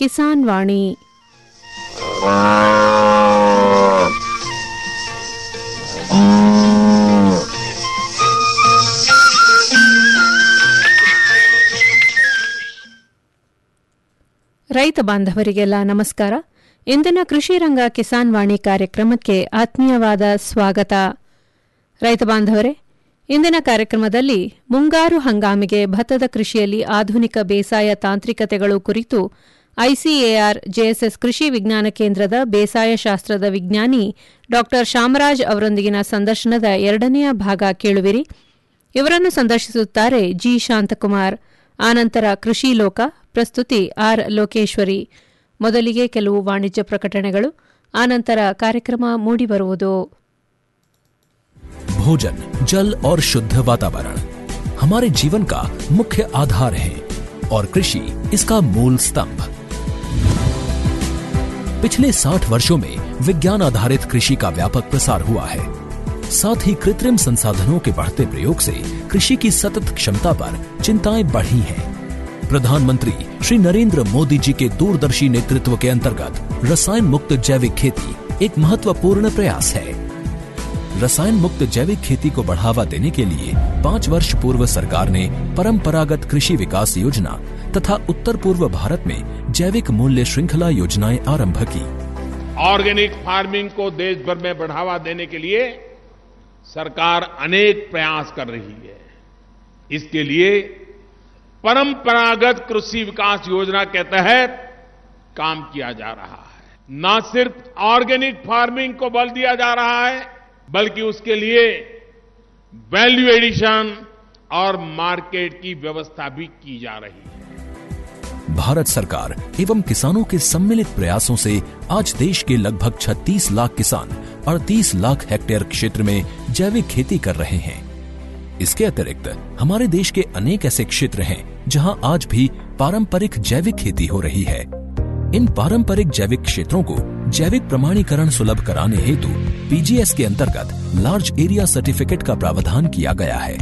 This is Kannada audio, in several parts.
ಕಿಸಾನ್ ವಾಣಿ ರೈತ ಬಾಂಧವರಿಗೆಲ್ಲ ನಮಸ್ಕಾರ ಇಂದಿನ ಕೃಷಿ ರಂಗ ಕಿಸಾನ್ ವಾಣಿ ಕಾರ್ಯಕ್ರಮಕ್ಕೆ ಆತ್ಮೀಯವಾದ ಸ್ವಾಗತ ರೈತ ಬಾಂಧವರೇ ಇಂದಿನ ಕಾರ್ಯಕ್ರಮದಲ್ಲಿ ಮುಂಗಾರು ಹಂಗಾಮಿಗೆ ಭತ್ತದ ಕೃಷಿಯಲ್ಲಿ ಆಧುನಿಕ ಬೇಸಾಯ ತಾಂತ್ರಿಕತೆಗಳು ಕುರಿತು ಐಸಿಎಆರ್ ಜೆಎಸ್ಎಸ್ ಕೃಷಿ ವಿಜ್ಞಾನ ಕೇಂದ್ರದ ಬೇಸಾಯ ಶಾಸ್ತ್ರದ ವಿಜ್ಞಾನಿ ಡಾ ಶಾಮರಾಜ್ ಅವರೊಂದಿಗಿನ ಸಂದರ್ಶನದ ಎರಡನೆಯ ಭಾಗ ಕೇಳುವಿರಿ ಇವರನ್ನು ಸಂದರ್ಶಿಸುತ್ತಾರೆ ಜಿ ಶಾಂತಕುಮಾರ್ ಆನಂತರ ಕೃಷಿ ಲೋಕ ಪ್ರಸ್ತುತಿ ಆರ್ ಲೋಕೇಶ್ವರಿ ಮೊದಲಿಗೆ ಕೆಲವು ವಾಣಿಜ್ಯ ಪ್ರಕಟಣೆಗಳು ಆನಂತರ ಕಾರ್ಯಕ್ರಮ ಮೂಡಿಬರುವುದು भोजन जल और शुद्ध वातावरण हमारे जीवन का मुख्य आधार है और कृषि इसका मूल स्तंभ पिछले 60 वर्षों में विज्ञान आधारित कृषि का व्यापक प्रसार हुआ है साथ ही कृत्रिम संसाधनों के बढ़ते प्रयोग से कृषि की सतत क्षमता पर चिंताएं बढ़ी हैं प्रधानमंत्री श्री नरेंद्र मोदी जी के दूरदर्शी नेतृत्व के अंतर्गत रसायन मुक्त जैविक खेती एक महत्वपूर्ण प्रयास है रसायन मुक्त जैविक खेती को बढ़ावा देने के लिए पाँच वर्ष पूर्व सरकार ने परंपरागत कृषि विकास योजना तथा उत्तर पूर्व भारत में जैविक मूल्य श्रृंखला योजनाएं आरंभ की ऑर्गेनिक फार्मिंग को देश भर में बढ़ावा देने के लिए सरकार अनेक प्रयास कर रही है इसके लिए परंपरागत कृषि विकास योजना के तहत काम किया जा रहा है न सिर्फ ऑर्गेनिक फार्मिंग को बल दिया जा रहा है बल्कि उसके लिए वैल्यू एडिशन और मार्केट की व्यवस्था भी की जा रही है भारत सरकार एवं किसानों के सम्मिलित प्रयासों से आज देश के लगभग 36 लाख किसान 38 लाख हेक्टेयर क्षेत्र में जैविक खेती कर रहे हैं इसके अतिरिक्त हमारे देश के अनेक ऐसे क्षेत्र हैं जहां आज भी पारंपरिक जैविक खेती हो रही है इन पारंपरिक जैविक क्षेत्रों को जैविक प्रमाणीकरण सुलभ कराने हेतु पीजीएस के अंतर्गत लार्ज एरिया सर्टिफिकेट का प्रावधान किया गया है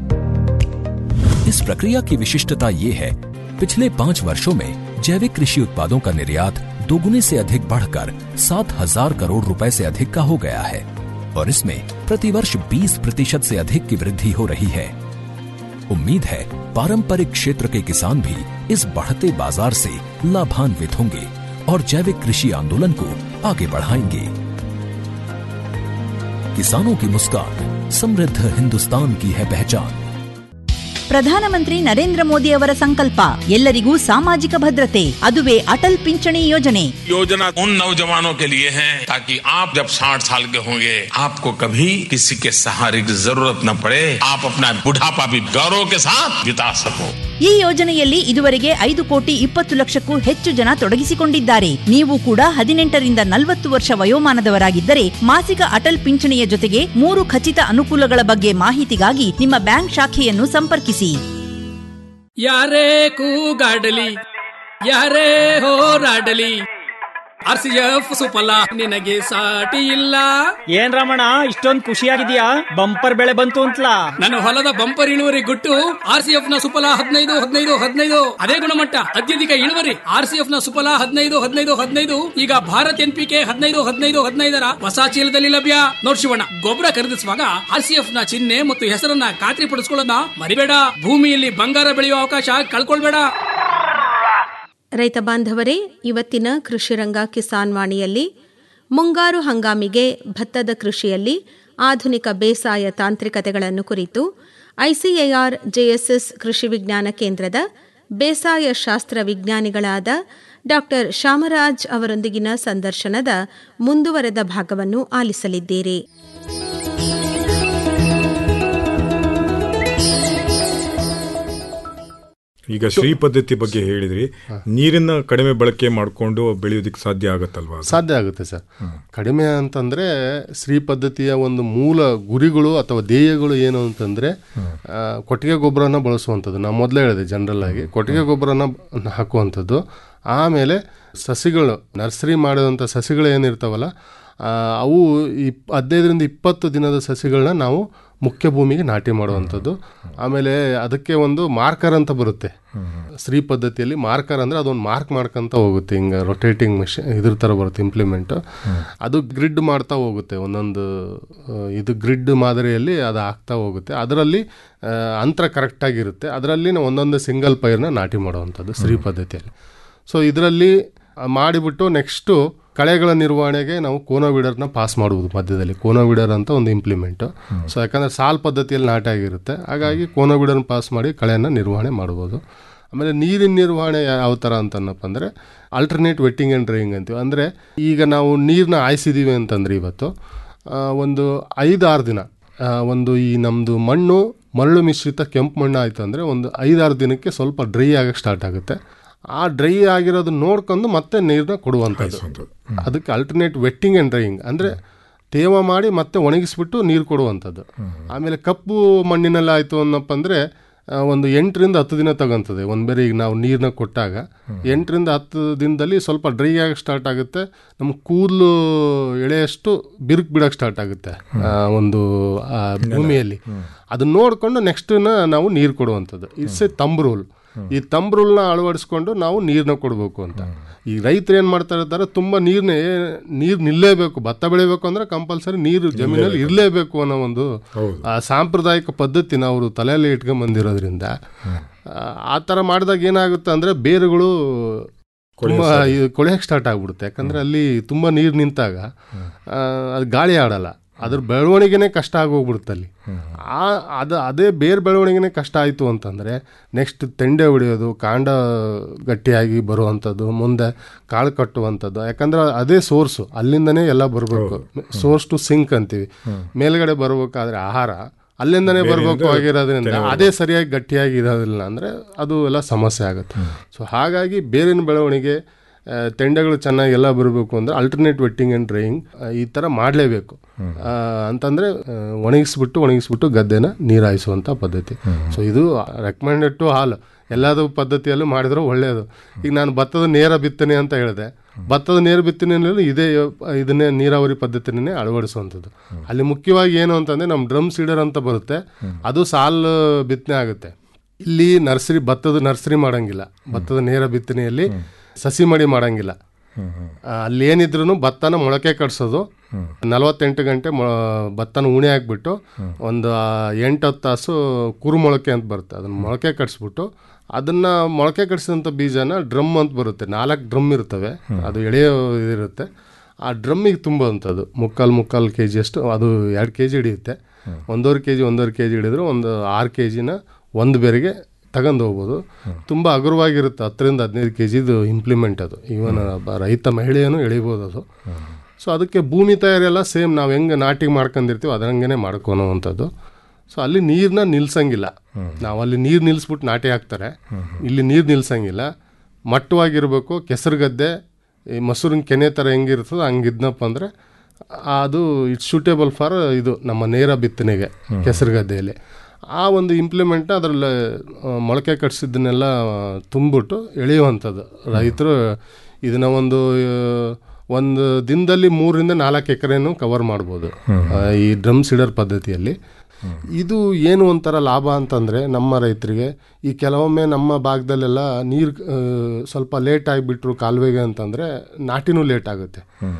इस प्रक्रिया की विशिष्टता ये है पिछले पाँच वर्षों में जैविक कृषि उत्पादों का निर्यात दोगुने से अधिक बढ़कर सात हजार करोड़ रुपए से अधिक का हो गया है और इसमें प्रतिवर्ष 20 प्रतिशत से अधिक की वृद्धि हो रही है उम्मीद है पारंपरिक क्षेत्र के किसान भी इस बढ़ते बाजार से लाभान्वित होंगे और जैविक कृषि आंदोलन को आगे बढ़ाएंगे किसानों की मुस्कान समृद्ध हिंदुस्तान की है पहचान ಪ್ರಧಾನಮಂತ್ರಿ ನರೇಂದ್ರ ಮೋದಿ ಅವರ ಸಂಕಲ್ಪ ಎಲ್ಲರಿಗೂ ಸಾಮಾಜಿಕ ಭದ್ರತೆ ಅದುವೇ ಅಟಲ್ ಪಿಂಚಣಿ ಯೋಜನೆ योजना उन नौजवानों के लिए है ताकि आप जब 60 साल के होंगे आपको कभी किसी के सहारे की जरूरत न पड़े आप अपना बुढ़ापा भी गौरव के साथ बिता सको ಈ ಯೋಜನೆಯಲ್ಲಿ ಇದುವರೆಗೆ ಐದು ಕೋಟಿ ಇಪ್ಪತ್ತು ಲಕ್ಷಕ್ಕೂ ಹೆಚ್ಚು ಜನ ತೊಡಗಿಸಿಕೊಂಡಿದ್ದಾರೆ ನೀವು ಕೂಡ ಹದಿನೆಂಟರಿಂದ ನಲವತ್ತು ವರ್ಷ ವಯೋಮಾನದವರಾಗಿದ್ದರೆ ಮಾಸಿಕ ಅಟಲ್ ಪಿಂಚಣಿಯ ಜೊತೆಗೆ ಮೂರು ಖಚಿತ ಅನುಕೂಲಗಳ ಬಗ್ಗೆ ಮಾಹಿತಿಗಾಗಿ ನಿಮ್ಮ ಬ್ಯಾಂಕ್ ಶಾಖೆಯನ್ನು ಸಂಪರ್ಕಿಸಿ ಯಾರೇ ಕೂಗಾಡಲಿ ಯಾರೇ ಹೋರಾಡಲಿ ಆರ್ ಸಿ ಎಫ್ ಸುಫಲ ನಿನಗೆ ಸಾಟಿ ಇಲ್ಲ ಏನ್ ರಮಣ ಇಷ್ಟೊಂದ್ ಖುಷಿಯಾಗಿದ್ಯಾ ಬಂಪರ್ ಬೆಳೆ ಬಂತು ಅಂತ್ಲಾ ನನ್ನ ಹೊಲದ ಬಂಪರ್ ಇಳುವರಿ ಗುಟ್ಟು ಆರ್ ಸಿ ಎಫ್ ನ ಸುಫಲ ಹದಿನೈದು ಹದಿನೈದು ಹದಿನೈದು ಅದೇ ಗುಣಮಟ್ಟ ಅತ್ಯಧಿಕ ಇಳುವರಿ ಆರ್ ಸಿ ಎಫ್ ನ ಸುಫಲ ಹದಿನೈದು ಹದಿನೈದು ಹದಿನೈದು ಈಗ ಭಾರತ್ ಎನ್ ಪಿ ಕೆ ಹದಿನೈದು ಹದಿನೈದು ಹದಿನೈದರ ಹೊಸ ಚೀಲದಲ್ಲಿ ಲಭ್ಯ ನೋಡ್ ಶಿವಣ್ಣ ಗೊಬ್ಬರ ಖರೀದಿಸುವಾಗ ಆರ್ ಸಿ ಎಫ್ ನ ಚಿಹ್ನೆ ಮತ್ತು ಹೆಸರನ್ನ ಖಾತ್ರಿ ಪಡಿಸ್ಕೊಳ್ಳೋದನ್ನ ಮರಿಬೇಡ ಭೂಮಿಯಲ್ಲಿ ಬಂಗಾರ ಬೆಳೆಯುವ ಅವಕಾಶ ಕಳ್ಕೊಳ್ಬೇಡ ರೈತ ಬಾಂಧವರೇ ಇವತ್ತಿನ ಕೃಷಿರಂಗ ಕಿಸಾನ್ ವಾಣಿಯಲ್ಲಿ ಮುಂಗಾರು ಹಂಗಾಮಿಗೆ ಭತ್ತದ ಕೃಷಿಯಲ್ಲಿ ಆಧುನಿಕ ಬೇಸಾಯ ತಾಂತ್ರಿಕತೆಗಳನ್ನು ಕುರಿತು ಐಸಿಎಆರ್ ಜೆಎಸ್ಎಸ್ ಕೃಷಿ ವಿಜ್ಞಾನ ಕೇಂದ್ರದ ಬೇಸಾಯ ಶಾಸ್ತ್ರ ವಿಜ್ಞಾನಿಗಳಾದ ಡಾ ಶಾಮರಾಜ್ ಅವರೊಂದಿಗಿನ ಸಂದರ್ಶನದ ಮುಂದುವರೆದ ಭಾಗವನ್ನು ಆಲಿಸಲಿದ್ದೀರಿ ಈಗ ಶ್ರೀ ಪದ್ಧತಿ ಬಗ್ಗೆ ಹೇಳಿದ್ರಿ ನೀರಿನ ಕಡಿಮೆ ಬಳಕೆ ಮಾಡಿಕೊಂಡು ಬೆಳೆಯೋದಕ್ಕೆ ಸಾಧ್ಯ ಆಗತ್ತಲ್ವಾ ಅದು? ಸಾಧ್ಯ ಆಗುತ್ತೆ ಸರ್ ಕಡಿಮೆ ಅಂತಂದ್ರೆ ಶ್ರೀ ಪದ್ಧತಿಯ ಒಂದು ಮೂಲ ಗುರಿಗಳು ಅಥವಾ ಧ್ಯೇಯಗಳು ಏನು ಅಂತಂದ್ರೆ ಆ, ಕೊಟ್ಟಿಗೆ ಗೊಬ್ಬರನ ಬಳಸುವಂಥದ್ದು ನಾವು ಮೊದಲೇ ಹೇಳಿದೆ ಜನರಲ್ ಆಗಿ ಕೊಟ್ಟಿಗೆ ಗೊಬ್ಬರನ ಹಾಕುವಂಥದ್ದು ಆಮೇಲೆ ಸಸಿಗಳು ನರ್ಸರಿ ಮಾಡಿದಂಥ ಸಸಿಗಳು ಏನಿರ್ತಾವಲ್ಲ ಆ, ಅವು ಇಪ್ ಹದಿನೈದರಿಂದ ಇಪ್ಪತ್ತು ದಿನದ ಸಸಿಗಳನ್ನ ನಾವು ಮುಖ್ಯ ಭೂಮಿಗೆ ನಾಟಿ ಮಾಡುವಂಥದ್ದು ಆಮೇಲೆ ಅದಕ್ಕೆ ಒಂದು ಮಾರ್ಕರ್ ಅಂತ ಬರುತ್ತೆ ಸ್ತ್ರೀ ಪದ್ಧತಿಯಲ್ಲಿ ಮಾರ್ಕರ್ ಅಂದರೆ ಅದೊಂದು ಮಾರ್ಕ್ ಮಾಡ್ಕೊಂತ ಹೋಗುತ್ತೆ ಹಿಂಗೆ ರೊಟೇಟಿಂಗ್ ಮಿಷಿನ್ ಇದ್ರ ಥರ ಬರುತ್ತೆ ಇಂಪ್ಲಿಮೆಂಟು ಅದು ಗ್ರಿಡ್ ಮಾಡ್ತಾ ಹೋಗುತ್ತೆ ಒಂದೊಂದು ಆ, ಇದು ಗ್ರಿಡ್ ಮಾದರಿಯಲ್ಲಿ ಅದು ಆಗ್ತಾ ಹೋಗುತ್ತೆ ಅದರಲ್ಲಿ ಆ, ಅಂತರ ಕರೆಕ್ಟಾಗಿರುತ್ತೆ ಅದರಲ್ಲಿ ನಾವು ಒಂದೊಂದು ಸಿಂಗಲ್ ಪೈರ್ನ ನಾಟಿ ಮಾಡುವಂಥದ್ದು ಸ್ತ್ರೀ ಪದ್ಧತಿಯಲ್ಲಿ ಸೊ ಇದರಲ್ಲಿ ಮಾಡಿಬಿಟ್ಟು ನೆಕ್ಸ್ಟು ಕಳೆಗಳ ನಿರ್ವಹಣೆಗೆ ನಾವು ಕೋನೋವಿಡರ್ನ ಪಾಸ್ ಮಾಡುವುದು ಮಧ್ಯದಲ್ಲಿ ಕೋನೋವಿಡರ್ ಅಂತ ಒಂದು ಇಂಪ್ಲಿಮೆಂಟು ಸೊ ಯಾಕಂದರೆ ಸಾಲ್ ಪದ್ಧತಿಯಲ್ಲಿ ನಾಟಿ ಆಗಿರುತ್ತೆ ಹಾಗಾಗಿ ಕೋನೋವಿಡರ್ನ ಪಾಸ್ ಮಾಡಿ ಕಳೆಯನ್ನು ನಿರ್ವಹಣೆ ಮಾಡ್ಬೋದು ಆಮೇಲೆ ನೀರಿನ ನಿರ್ವಹಣೆ ಯಾವ ಥರ ಅಂತನಪ್ಪ ಅಂದರೆ ಆಲ್ಟರ್ನೇಟ್ ವೆಟ್ಟಿಂಗ್ ಆ್ಯಂಡ್ ಡ್ರೈಯಿಂಗ್ ಅಂತೀವಿ ಅಂದರೆ ಈಗ ನಾವು ನೀರನ್ನ ಆಯಿಸಿದ್ದೀವಿ ಅಂತಂದ್ರೆ ಇವತ್ತು ಆ, ಒಂದು ಐದಾರು ದಿನ ಆ, ಒಂದು ಈ ನಮ್ಮದು ಮಣ್ಣು ಮರಳು ಮಿಶ್ರಿತ ಕೆಂಪು ಮಣ್ಣು ಆಯಿತು ಅಂದರೆ ಒಂದು ಐದಾರು ದಿನಕ್ಕೆ ಸ್ವಲ್ಪ ಡ್ರೈ ಆಗಕ್ಕೆ ಸ್ಟಾರ್ಟ್ ಆಗುತ್ತೆ ಆ ಡ್ರೈ ಆಗಿರೋದು ನೋಡ್ಕೊಂಡು ಮತ್ತೆ ನೀರನ್ನ ಕೊಡುವಂಥದ್ದು ಅದಕ್ಕೆ ಅಲ್ಟರ್ನೇಟ್ ವೆಟ್ಟಿಂಗ್ ಆ್ಯಂಡ್ ಡ್ರೈಯಿಂಗ್ ಅಂದರೆ ತೇವ ಮಾಡಿ ಮತ್ತೆ ಒಣಗಿಸ್ಬಿಟ್ಟು ನೀರು ಕೊಡುವಂಥದ್ದು ಆಮೇಲೆ ಕಪ್ಪು ಮಣ್ಣಿನಲ್ಲಿ ಆಯಿತು ಅನ್ನಪ್ಪ ಅಂದರೆ ಒಂದು ಎಂಟರಿಂದ ಹತ್ತು ದಿನ ತಗೊಂತದೆ ಒಂದು ಬೇರೆ ಈಗ ನಾವು ನೀರನ್ನ ಕೊಟ್ಟಾಗ ಎಂಟರಿಂದ ಹತ್ತು ದಿನದಲ್ಲಿ ಸ್ವಲ್ಪ ಡ್ರೈ ಆಗಕ್ಕೆ ಸ್ಟಾರ್ಟ್ ಆಗುತ್ತೆ ನಮ್ಮ ಕೂದಲು ಎಳೆಯಷ್ಟು ಬಿರುಕು ಬಿಡೋಕ್ಕೆ ಸ್ಟಾರ್ಟ್ ಆಗುತ್ತೆ ಆ, ಒಂದು ಆ, ಭೂಮಿಯಲ್ಲಿ ಅದನ್ನ ನೋಡಿಕೊಂಡು ನೆಕ್ಸ್ಟ್ನ ನಾವು ನೀರು ಕೊಡುವಂಥದ್ದು ಇಟ್ಸ್ ಎ ತಂಬ್ ರೂಲ್ ಈ ತಂಬ್ ರೂಲ್ನ ಅಳವಡಿಸ್ಕೊಂಡು ನಾವು ನೀರನ್ನ ಕೊಡಬೇಕು ಅಂತ ಈ ರೈತರು ಏನು ಮಾಡ್ತಾ ಇರ್ತಾರೆ ತುಂಬ ನೀರನ್ನೇ ನೀರು ನಿಲ್ಲೇಬೇಕು ಭತ್ತ ಬೆಳಿಬೇಕು ಅಂದ್ರೆ ಕಂಪಲ್ಸರಿ ನೀರು ಜಮೀನಲ್ಲಿ ಇರಲೇಬೇಕು ಅನ್ನೋ ಒಂದು ಆ ಸಾಂಪ್ರದಾಯಿಕ ಪದ್ಧತಿನ ಅವರು ತಲೆಯಲ್ಲಿ ಇಟ್ಕೊಂಡ್ ಬಂದಿರೋದ್ರಿಂದ ಆ, ಆ ಥರ ಮಾಡಿದಾಗ ಏನಾಗುತ್ತೆ ಅಂದರೆ ಬೇರುಗಳು ತುಂಬ ಕೊಳೆಯಕ್ಕೆ ಸ್ಟಾರ್ಟ್ ಆಗ್ಬಿಡುತ್ತೆ ಯಾಕಂದರೆ ಅಲ್ಲಿ ತುಂಬ ನೀರು ನಿಂತಾಗ ಆ, ಅದು ಗಾಳಿ ಆಡಲ್ಲ ಅದ್ರ ಬೆಳವಣಿಗೆನೇ ಕಷ್ಟ ಆಗೋಗ್ಬಿಡುತ್ತೆ ಅಲ್ಲಿ ಆ ಅದು ಅದೇ ಬೇರೆ ಬೆಳವಣಿಗೆನೇ ಕಷ್ಟ ಆಯಿತು ಅಂತಂದರೆ ನೆಕ್ಸ್ಟ್ ತೆಂಡೆ ಹೊಡೆಯೋದು ಕಾಂಡ ಗಟ್ಟಿಯಾಗಿ ಬರುವಂಥದ್ದು ಮುಂದೆ ಕಾಳು ಕಟ್ಟುವಂಥದ್ದು ಯಾಕಂದ್ರೆ ಅದೇ ಸೋರ್ಸು ಅಲ್ಲಿಂದನೇ ಎಲ್ಲ ಬರಬೇಕು ಸೋರ್ಸ್ ಟು ಸಿಂಕ್ ಅಂತೀವಿ ಮೇಲ್ಗಡೆ ಬರಬೇಕಾದ್ರೆ ಆಹಾರ ಅಲ್ಲಿಂದನೇ ಬರಬೇಕು ಆಗಿರೋದ್ರಿಂದ ಅದೇ ಸರಿಯಾಗಿ ಗಟ್ಟಿಯಾಗಿ ಇರೋದಿಲ್ಲ ಅಂದರೆ ಅದು ಎಲ್ಲ ಸಮಸ್ಯೆ ಆಗುತ್ತೆ ಸೊ ಹಾಗಾಗಿ ಬೇರಿನ ಬೆಳವಣಿಗೆ ಆ, ತೆಂಡೆಗಳು ಚೆನ್ನಾಗಿ ಎಲ್ಲ ಬರಬೇಕು ಅಂದರೆ ಅಲ್ಟರ್ನೇಟ್ ವೆಟ್ಟಿಂಗ್ ಆ್ಯಂಡ್ ಡ್ರೈಯಿಂಗ್ ಈ ಥರ ಮಾಡಲೇಬೇಕು ಅಂತಂದರೆ ಒಣಗಿಸ್ಬಿಟ್ಟು ಒಣಗಿಸ್ಬಿಟ್ಟು ಗದ್ದೆನ ನೀರಾಯಿಸುವಂಥ ಪದ್ಧತಿ ಸೊ ಇದು ರೆಕಮೆಂಡೆಡ್ ಟು ಹಾಲ್ ಎಲ್ಲದೂ ಪದ್ಧತಿಯಲ್ಲೂ ಮಾಡಿದ್ರೆ ಒಳ್ಳೆಯದು ಈಗ ನಾನು ಭತ್ತದ ನೇರ ಬಿತ್ತನೆ ಅಂತ ಹೇಳಿದೆ ಭತ್ತದ ನೇರ ಬಿತ್ತನೆಯಲ್ಲಿ ಇದೇ ಇದನ್ನೇ ನೀರಾವರಿ ಪದ್ಧತಿನೇ ಅಳವಡಿಸುವಂಥದ್ದು ಅಲ್ಲಿ ಮುಖ್ಯವಾಗಿ ಏನು ಅಂತಂದರೆ ನಮ್ಮ ಡ್ರಮ್ ಸೀಡರ್ ಅಂತ ಬರುತ್ತೆ ಅದು ಸಾಲು ಬಿತ್ತನೆ ಆಗುತ್ತೆ ಇಲ್ಲಿ ನರ್ಸರಿ ಭತ್ತದ ನರ್ಸರಿ ಮಾಡಂಗಿಲ್ಲ ಭತ್ತದ ನೇರ ಬಿತ್ತನೆಯಲ್ಲಿ ಸಸಿ ಮಡಿ ಮಾಡಂಗಿಲ್ಲ ಆ, ಅಲ್ಲಿ ಏನಿದ್ರು ಭತ್ತನ ಮೊಳಕೆ ಕಟ್ಸೋದು ನಲವತ್ತೆಂಟು ಗಂಟೆ ಮೊ ಭತ್ತನ ಉಣೆ ಹಾಕ್ಬಿಟ್ಟು ಒಂದು ಆ, ಎಂಟು ಹತ್ತು ತಾಸು ಕುರು ಮೊಳಕೆ ಅಂತ ಬರುತ್ತೆ ಅದನ್ನ ಮೊಳಕೆ ಕಟ್ಸ್ಬಿಟ್ಟು ಅದನ್ನ ಮೊಳಕೆ ಕಟ್ಸಿದಂಥ ಬೀಜನ ಡ್ರಮ್ ಅಂತ ಬರುತ್ತೆ ನಾಲ್ಕು ಡ್ರಮ್ ಇರ್ತವೆ ಅದು ಎಳೆಯೋ ಇದಿರುತ್ತೆ ಆ ಡ್ರಮ್ಮಿಗೆ ತುಂಬುವಂಥದ್ದು ಮುಕ್ಕಾಲು ಮುಕ್ಕಾಲು ಕೆ ಜಿಯಷ್ಟು ಅದು ಎರಡು ಕೆ ಜಿ ಹಿಡಿಯುತ್ತೆ ಒಂದೂವರೆ ಕೆ ಜಿ ಒಂದೂವರೆ ಕೆ ಜಿ ಹಿಡಿದ್ರೆ ಒಂದು ಆರು ಕೆ ಜಿನ ಒಂದು ಬೇರೆಗೆ ತಗೊಂಡು ಹೋಗ್ಬೋದು ತುಂಬ ಹಗುರವಾಗಿರುತ್ತೆ ಹತ್ತರಿಂದ ಹದಿನೈದು ಕೆ ಜಿದು ಇಂಪ್ಲಿಮೆಂಟ್ ಅದು ಈವನ್ ರೈತ ಮಹಿಳೆಯನ್ನು ಎಳಿಬೋದು ಅದು ಸೊ ಅದಕ್ಕೆ ಭೂಮಿ ತಯಾರಿ ಎಲ್ಲ ಸೇಮ್ ನಾವು ಹೆಂಗೆ ನಾಟಿ ಮಾಡ್ಕೊಂಡಿರ್ತೀವಿ ಅದರಂಗೆ ಮಾಡ್ಕೊಳೋವಂಥದ್ದು ಸೊ ಅಲ್ಲಿ ನೀರನ್ನ ನಿಲ್ಸಂಗಿಲ್ಲ ನಾವು ಅಲ್ಲಿ ನೀರು ನಿಲ್ಲಿಸ್ಬಿಟ್ಟು ನಾಟಿ ಹಾಕ್ತಾರೆ ಇಲ್ಲಿ ನೀರು ನಿಲ್ಸಂಗಿಲ್ಲ ಮಟ್ಟವಾಗಿರ್ಬೇಕು ಕೆಸರು ಗದ್ದೆ ಈ ಮೊಸರಿನ ಕೆನೆ ಥರ ಹೆಂಗಿರ್ತದೋ ಹಂಗಿದ್ನಪ್ಪ ಅಂದರೆ ಅದು ಇಟ್ಸ್ ಸೂಟೇಬಲ್ ಫಾರ್ ಇದು ನಮ್ಮ ನೇರ ಬಿತ್ತನೆಗೆ ಕೆಸರು ಗದ್ದೆಯಲ್ಲಿ ಆ ಒಂದು ಇಂಪ್ಲಿಮೆಂಟ್ ಅದರಲ್ಲಿ ಆ, ಮೊಳಕೆ ಕಟ್ಸಿದ್ದನ್ನೆಲ್ಲ ತುಂಬಿಟ್ಟು ಎಳೆಯುವಂಥದ್ದು ರೈತರು ಇದನ್ನ ಒಂದು ಆ, ಒಂದು ದಿನದಲ್ಲಿ ಮೂರರಿಂದ ನಾಲ್ಕು ಎಕರೆನೂ ಕವರ್ ಮಾಡ್ಬೋದು ಆ, ಈ ಡ್ರಮ್ ಸೀಡರ್ ಪದ್ಧತಿಯಲ್ಲಿ ಇದು ಏನು ಒಂಥರ ಲಾಭ ಅಂತಂದರೆ ನಮ್ಮ ರೈತರಿಗೆ ಈ ಕೆಲವೊಮ್ಮೆ ನಮ್ಮ ಭಾಗದಲ್ಲೆಲ್ಲ ನೀರು ಸ್ವಲ್ಪ ಲೇಟ್ ಆಗಿಬಿಟ್ರು ಕಾಲುವೆಗೆ ಅಂತಂದರೆ ನಾಟಿನೂ ಲೇಟ್ ಆಗುತ್ತೆ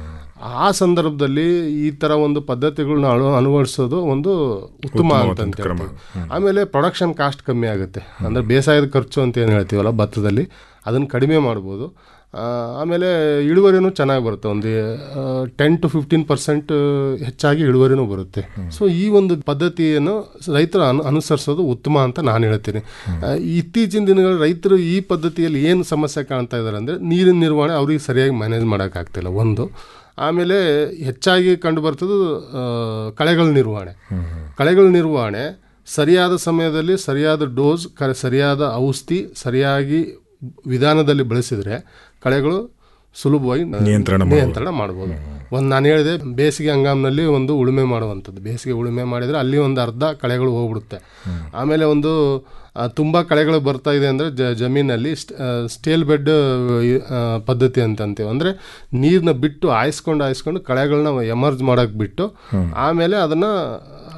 ಆ ಸಂದರ್ಭದಲ್ಲಿ ಈ ಥರ ಒಂದು ಪದ್ಧತಿಗಳನ್ನ ಅಳು ಅಳವಡಿಸೋದು ಒಂದು ಉತ್ತಮ ಅಂತ ಅಂತ ಹೇಳ್ತೀವಿ. ಆಮೇಲೆ ಪ್ರೊಡಕ್ಷನ್ ಕಾಸ್ಟ್ ಕಮ್ಮಿ ಆಗುತ್ತೆ ಅಂದರೆ ಬೇಸಾಯದ ಖರ್ಚು ಅಂತ ಏನು ಹೇಳ್ತೀವಲ್ಲ ಭತ್ತದಲ್ಲಿ ಅದನ್ನು ಕಡಿಮೆ ಮಾಡ್ಬೋದು ಆ, ಆಮೇಲೆ ಇಳುವರಿನೂ ಚೆನ್ನಾಗಿ ಬರುತ್ತೆ ಒಂದು ಟೆನ್ ಟು ಫಿಫ್ಟೀನ್ ಪರ್ಸೆಂಟ್ ಹೆಚ್ಚಾಗಿ ಇಳುವರಿನೂ ಬರುತ್ತೆ ಸೊ ಈ ಒಂದು ಪದ್ಧತಿಯನ್ನು ರೈತರು ಅನು ಅನುಸರಿಸೋದು ಉತ್ತಮ ಅಂತ ನಾನು ಹೇಳ್ತೀನಿ ಆ, ಇತ್ತೀಚಿನ ದಿನಗಳಲ್ಲಿ ರೈತರು ಈ ಪದ್ಧತಿಯಲ್ಲಿ ಏನು ಸಮಸ್ಯೆ ಕಾಣ್ತಾ ಇದ್ದಾರೆ ಅಂದರೆ ನೀರಿನ ನಿರ್ವಹಣೆ ಅವ್ರಿಗೆ ಸರಿಯಾಗಿ ಮ್ಯಾನೇಜ್ ಮಾಡೋಕ್ಕಾಗ್ತಿಲ್ಲ ಒಂದು ಆಮೇಲೆ ಹೆಚ್ಚಾಗಿ ಕಂಡು ಬರ್ತದ್ದು ಆ, ಕಳೆಗಳ ನಿರ್ವಹಣೆ ಕಳೆಗಳ ನಿರ್ವಹಣೆ ಸರಿಯಾದ ಸಮಯದಲ್ಲಿ ಸರಿಯಾದ ಡೋಸ್ ಕ ಸರಿಯಾದ ಔಷಧಿ ಸರಿಯಾಗಿ ವಿಧಾನದಲ್ಲಿ ಬಳಸಿದರೆ ಕಳೆಗಳು ಸುಲಭವಾಗಿ ನಿಯಂತ್ರಣ ನಿಯಂತ್ರಣ ಮಾಡ್ಬೋದು ಒಂದು ನಾನು ಹೇಳಿದೆ ಬೇಸಿಗೆ ಹಂಗಾಮಿನಲ್ಲಿ ಒಂದು ಉಳುಮೆ ಮಾಡುವಂಥದ್ದು ಬೇಸಿಗೆ ಉಳುಮೆ ಮಾಡಿದರೆ ಅಲ್ಲಿ ಒಂದು ಅರ್ಧ ಕಳೆಗಳು ಹೋಗ್ಬಿಡುತ್ತೆ ಆಮೇಲೆ ಒಂದು ಆ, ತುಂಬ ಕಳೆಗಳು ಬರ್ತಾ ಇದೆ ಅಂದರೆ ಜ ಜಮೀನಲ್ಲಿ ಸ್ಟ್- ಆ, ಸ್ಟೇಲ್ ಬೆಡ್ ಆ, ಪದ್ಧತಿ ಅಂತ ಅಂತೀವಿ ಅಂದರೆ ನೀರನ್ನ ಬಿಟ್ಟು ಆಯಿಸ್ಕೊಂಡು ಆಯಿಸ್ಕೊಂಡು ಕಳೆಗಳನ್ನ ಎಮರ್ಜ್ ಮಾಡೋಕೆ ಬಿಟ್ಟು ಆಮೇಲೆ ಅದನ್ನು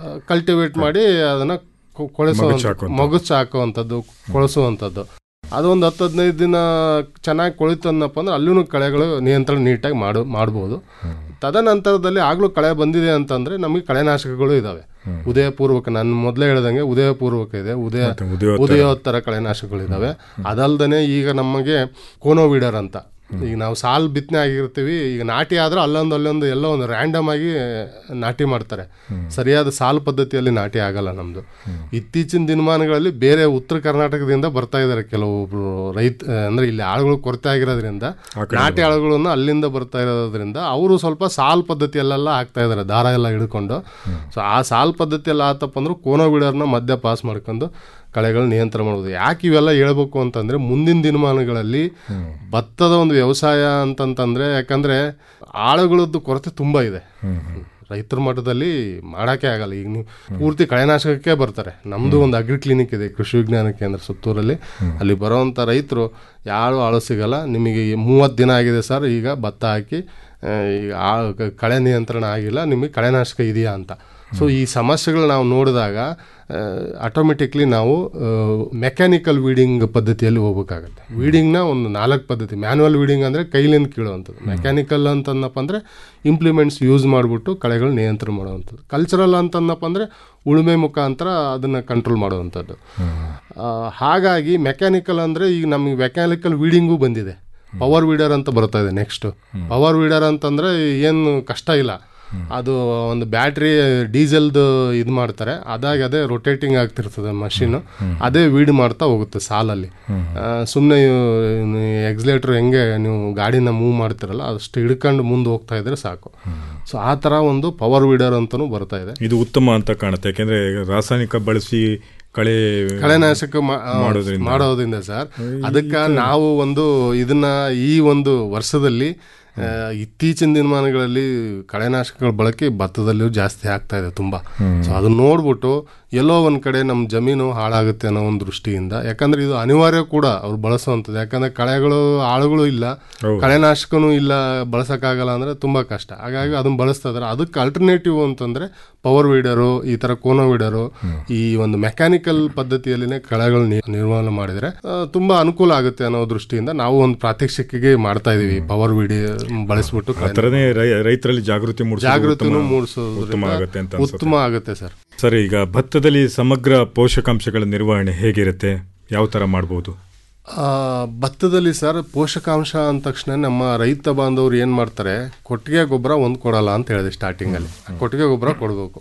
ಕಲ್ಟಿವೇಟ್ ಮಾಡಿ ಅದನ್ನ ಕೊ- ಕೊಳೆಸೋ ಮಗುಚ್ ಹಾಕುವಂಥದ್ದು. ಮಗುಚ್ ಹಾಕುವಂಥದ್ದು ಕೊಳೆಸುವಂಥದ್ದು ಅದೊಂದು ಹತ್ತು ಹದಿನೈದು ದಿನ ಚೆನ್ನಾಗಿ ಕೊಳಿತಂದಪ್ಪ ಅಂದ್ರೆ ಅಲ್ಲೂ ಕಳೆಗಳು ನಿಯಂತ್ರಣ ನೀಟಾಗಿ ಮಾಡು ಮಾಡ್ಬೋದು ತದನಂತರದಲ್ಲಿ ಆಗಲೂ ಕಳೆ ಬಂದಿದೆ ಅಂತಂದ್ರೆ ನಮಗೆ ಕಳೆನಾಶಕಗಳು ಇದಾವೆ ಉದಯಪೂರ್ವಕ ನಾನು ಮೊದಲೇ ಹೇಳ್ದಂಗೆ ಉದಯಪೂರ್ವಕ ಇದೆ ಉದಯ ಮತ್ತೆ ಉದಯೋತ್ತರ. ಉದಯೋತ್ತರ ಕಳೆನಾಶಕಗಳಿದಾವೆ ಅದಲ್ದೇ ಈಗ ನಮಗೆ ಕೋನೋವಿಡರ್ ಅಂತ ಈಗ ನಾವು ಸಾಲ್ ಬಿತ್ತನೆ ಆಗಿರ್ತೀವಿ ಈಗ ನಾಟಿ ಆದ್ರೆ ಅಲ್ಲೊಂದು ಅಲ್ಲೊಂದು ಎಲ್ಲೋ ಒಂದು ರ್ಯಾಂಡಮ್ ಆಗಿ ನಾಟಿ ಮಾಡ್ತಾರೆ ಸರಿಯಾದ ಸಾಲ್ ಪದ್ಧತಿಯಲ್ಲಿ ನಾಟಿ ಆಗಲ್ಲ ನಮ್ದು ಇತ್ತೀಚಿನ ದಿನಮಾನಗಳಲ್ಲಿ ಬೇರೆ ಉತ್ತರ ಕರ್ನಾಟಕದಿಂದ ಬರ್ತಾ ಇದ್ದಾರೆ ಕೆಲವೊಬ್ರು ರೈತ ಅಂದ್ರೆ ಇಲ್ಲಿ ಆಳುಗಳು ಕೊರತೆ ಆಗಿರೋದ್ರಿಂದ ನಾಟಿ ಆಳುಗಳನ್ನು ಅಲ್ಲಿಂದ ಬರ್ತಾ ಇರೋದ್ರಿಂದ ಅವರು ಸ್ವಲ್ಪ ಸಾಲ್ ಪದ್ಧತಿಯಲ್ಲೆಲ್ಲ ಹಾಕ್ತಾ ಇದ್ದಾರೆ ದಾರ ಎಲ್ಲ ಹಿಡ್ಕೊಂಡು ಸೊ ಆ ಸಾಲ್ ಪದ್ಧತಿಯಲ್ಲಿ ಆತಪ್ಪ ಅಂದ್ರೆ ಕೋನೋ ಬಿಡರ್ನ ಮಧ್ಯ ಪಾಸ್ ಮಾಡ್ಕೊಂಡು ಕಳೆಗಳು ನಿಯಂತ್ರಣ ಮಾಡೋದು ಯಾಕೆ ಇವೆಲ್ಲ ಹೇಳ್ಬೇಕು ಅಂತಂದ್ರೆ ಮುಂದಿನ ದಿನಮಾನಗಳಲ್ಲಿ ಭತ್ತದ ಒಂದು ವ್ಯವಸಾಯ ಅಂತಂತಂದ್ರೆ ಯಾಕಂದ್ರೆ ಆಳುಗಳದ್ದು ಕೊರತೆ ತುಂಬಾ ಇದೆ ರೈತರ ಮಟ್ಟದಲ್ಲಿ ಮಾಡೋಕ್ಕೆ ಆಗಲ್ಲ ಈಗ ನೀವು ಪೂರ್ತಿ ಕಳೆನಾಶಕಕ್ಕೆ ಬರ್ತಾರೆ ನಮ್ಮದು ಒಂದು ಅಗ್ರಿ ಕ್ಲಿನಿಕ್ ಇದೆ ಕೃಷಿ ವಿಜ್ಞಾನ ಕೇಂದ್ರ ಸುತ್ತೂರಲ್ಲಿ ಅಲ್ಲಿ ಬರೋವಂಥ ರೈತರು ಯಾರು ಆಳು ಸಿಗಲ್ಲ ನಿಮಗೆ ಮೂವತ್ತು ದಿನ ಆಗಿದೆ ಸರ್ ಈಗ ಭತ್ತ ಹಾಕಿ ಆ, ಈಗ ಆ- ಕ- ಕಳೆ ನಿಯಂತ್ರಣ ಆಗಿಲ್ಲ ನಿಮಗೆ ಕಳೆನಾಶಕ ಇದೆಯಾ ಅಂತ ಸೊ ಈ ಸಮಸ್ಯೆಗಳು ನಾವು ನೋಡಿದಾಗ ಆಟೋಮೆಟಿಕ್ಲಿ ನಾವು ಮೆಕ್ಯಾನಿಕಲ್ ವೀಡಿಂಗ್ ಪದ್ಧತಿಯಲ್ಲಿ ಹೋಗ್ಬೇಕಾಗತ್ತೆ ವೀಡಿಂಗ್ನ ಒಂದು ನಾಲ್ಕು ಪದ್ಧತಿ ಮ್ಯಾನ್ಯಲ್ ವೀಡಿಂಗ್ ಅಂದರೆ ಕೈಲಿಂದ ಕೀಳುವಂಥದ್ದು ಮೆಕ್ಯಾನಿಕಲ್ ಅಂತಂದಪ್ಪ ಅಂದರೆ ಇಂಪ್ಲಿಮೆಂಟ್ಸ್ ಯೂಸ್ ಮಾಡಿಬಿಟ್ಟು ಕಳೆಗಳು ನಿಯಂತ್ರಣ ಮಾಡುವಂಥದ್ದು ಕಲ್ಚರಲ್ ಅಂತಂದಪ್ಪ ಅಂದರೆ ಉಳುಮೆ ಮುಖಾಂತರ ಅದನ್ನು ಕಂಟ್ರೋಲ್ ಮಾಡುವಂಥದ್ದು ಆ, ಹಾಗಾಗಿ ಮೆಕ್ಯಾನಿಕಲ್ ಅಂದರೆ ಈಗ ನಮಗೆ ಮೆಕ್ಯಾನಿಕಲ್ ವೀಡಿಂಗು ಬಂದಿದೆ ಪವರ್ ವೀಡರ್ ಅಂತ ಬರ್ತಾ ಇದೆ ನೆಕ್ಸ್ಟ್ ಪವರ್ ವೀಡರ್ ಅಂತಂದ್ರೆ ಏನು ಕಷ್ಟ ಇಲ್ಲ ಅದು ಒಂದು ಬ್ಯಾಟ್ರಿ ಡೀಸೆಲ್ದು ಇದು ಮಾಡ್ತಾರೆ ಅದಾಗಿ ಅದೇ ರೊಟೇಟಿಂಗ್ ಆಗ್ತಿರ್ತದೆ ಮಷೀನು ಅದೇ ವೀಡ್ ಮಾಡ್ತಾ ಹೋಗುತ್ತೆ ಸಾಲಲ್ಲಿ ಸುಮ್ಮನೆ ಎಕ್ಸ್ಲೇಟ್ರ್ ಹೆಂಗೆ ನೀವು ಗಾಡಿನ ಮೂವ್ ಮಾಡ್ತಿರಲ್ಲ ಅಷ್ಟು ಹಿಡ್ಕೊಂಡು ಮುಂದೆ ಹೋಗ್ತಾ ಇದ್ರೆ ಸಾಕು ಸೊ ಆ ಥರ ಒಂದು ಪವರ್ ವೀಡರ್ ಅಂತಲೂ ಬರ್ತಾ ಇದೆ ಇದು ಉತ್ತಮ ಅಂತ ಕಾಣುತ್ತೆ ಯಾಕೆಂದ್ರೆ ರಾಸಾಯನಿಕ ಬಳಸಿ ಕಳೆ ಕಳೆನಾಶಕ ಮಾ- ಆ, ಮಾಡೋದ್ರಿಂದ. ಮಾಡೋದ್ರಿಂದ ಸರ್ ಅದಕ್ಕೆ ನಾವು ಒಂದು ಇದನ್ನ ಈ ಒಂದು ವರ್ಷದಲ್ಲಿ ಆ, ಇತ್ತೀಚಿನ ದಿನಮಾನಗಳಲ್ಲಿ ಕಳೆನಾಶಕಗಳ ಬಳಕೆ ಭತ್ತದಲ್ಲಿಯೂ ಜಾಸ್ತಿ ಆಗ್ತಾ ಇದೆ ತುಂಬಾ ಸೊ ಅದನ್ನ ನೋಡ್ಬಿಟ್ಟು ಎಲ್ಲೋ ಒಂದ್ ಕಡೆ ನಮ್ಮ ಜಮೀನು ಹಾಳಾಗುತ್ತೆ ಅನ್ನೋ ಒಂದು ದೃಷ್ಟಿಯಿಂದ ಯಾಕಂದ್ರೆ ಇದು ಅನಿವಾರ್ಯ ಕೂಡ ಅವ್ರು ಬಳಸುವಂಥದ್ದು ಯಾಕಂದ್ರೆ ಕಳೆಗಳು ಆಳುಗಳು ಇಲ್ಲ ಕಳೆನಾಶಕನೂ ಇಲ್ಲ ಬಳಸಕ್ಕಾಗಲ್ಲ ಅಂದ್ರೆ ತುಂಬಾ ಕಷ್ಟ ಹಾಗಾಗಿ ಅದನ್ನ ಬಳಸ್ತಾ ಇದಾರೆ ಅದಕ್ಕೆ ಅಲ್ಟರ್ನೇಟಿವ್ ಅಂತಂದ್ರೆ ಪವರ್ ವೀಡರು ಈ ತರ ಕೋನೋ ವೀಡರು ಈ ಒಂದು ಮೆಕ್ಯಾನಿಕಲ್ ಪದ್ಧತಿಯಲ್ಲಿನೇ ಕಳೆಗಳು ನಿ- ನಿರ್ವಹಣೆ ಮಾಡಿದ್ರೆ ಆ, ತುಂಬಾ ಅನುಕೂಲ ಆಗುತ್ತೆ ಅನ್ನೋ ದೃಷ್ಟಿಯಿಂದ ನಾವು ಒಂದು ಪ್ರಾತ್ಯಕ್ಷಿಕೆಗೆ ಮಾಡ್ತಾ ಇದೀವಿ ಪವರ್ ವೀಡಿ ಬಳಸ್ಬಿಟ್ಟು ಆ ಥರನೇ ರೈ- ರೈತರಲ್ಲಿ ಜಾಗೃತಿ ಮೂಡಿಸೋದು ಜಾಗೃತಿನೂ ಉತ್ತಮ- ಮೂಡಿಸೋದ್ರಿಂದ ಉತ್ತಮ ಆಗುತ್ತೆ ಅಂತ ಅನ್ಸುತ್ತೆ. ಉತ್ತಮ ಆಗುತ್ತೆ ಸರ್ ಸರಿ ಈಗ ಭತ್ತದಲ್ಲಿ ಸಮಗ್ರ ಪೋಷಕಾಂಶಗಳ ನಿರ್ವಹಣೆ ಹೇಗಿರುತ್ತೆ ಯಾವ ತರ ಮಾಡಬಹುದು ಆ, ಭತ್ತದಲ್ಲಿ ಸರ್ ಪೋಷಕಾಂಶ ಅಂದ ತಕ್ಷಣ ನಮ್ಮ ರೈತ ಬಾಂಧವರು ಏನು ಮಾಡ್ತಾರೆ ಕೊಟ್ಟಿಗೆ ಗೊಬ್ಬರ ಒಂದು ಕೊಡಲ್ಲ ಅಂತ ಹೇಳಿದೆ ಸ್ಟಾರ್ಟಿಂಗಲ್ಲಿ ಕೊಟ್ಟಿಗೆ ಗೊಬ್ಬರ ಕೊಡಬೇಕು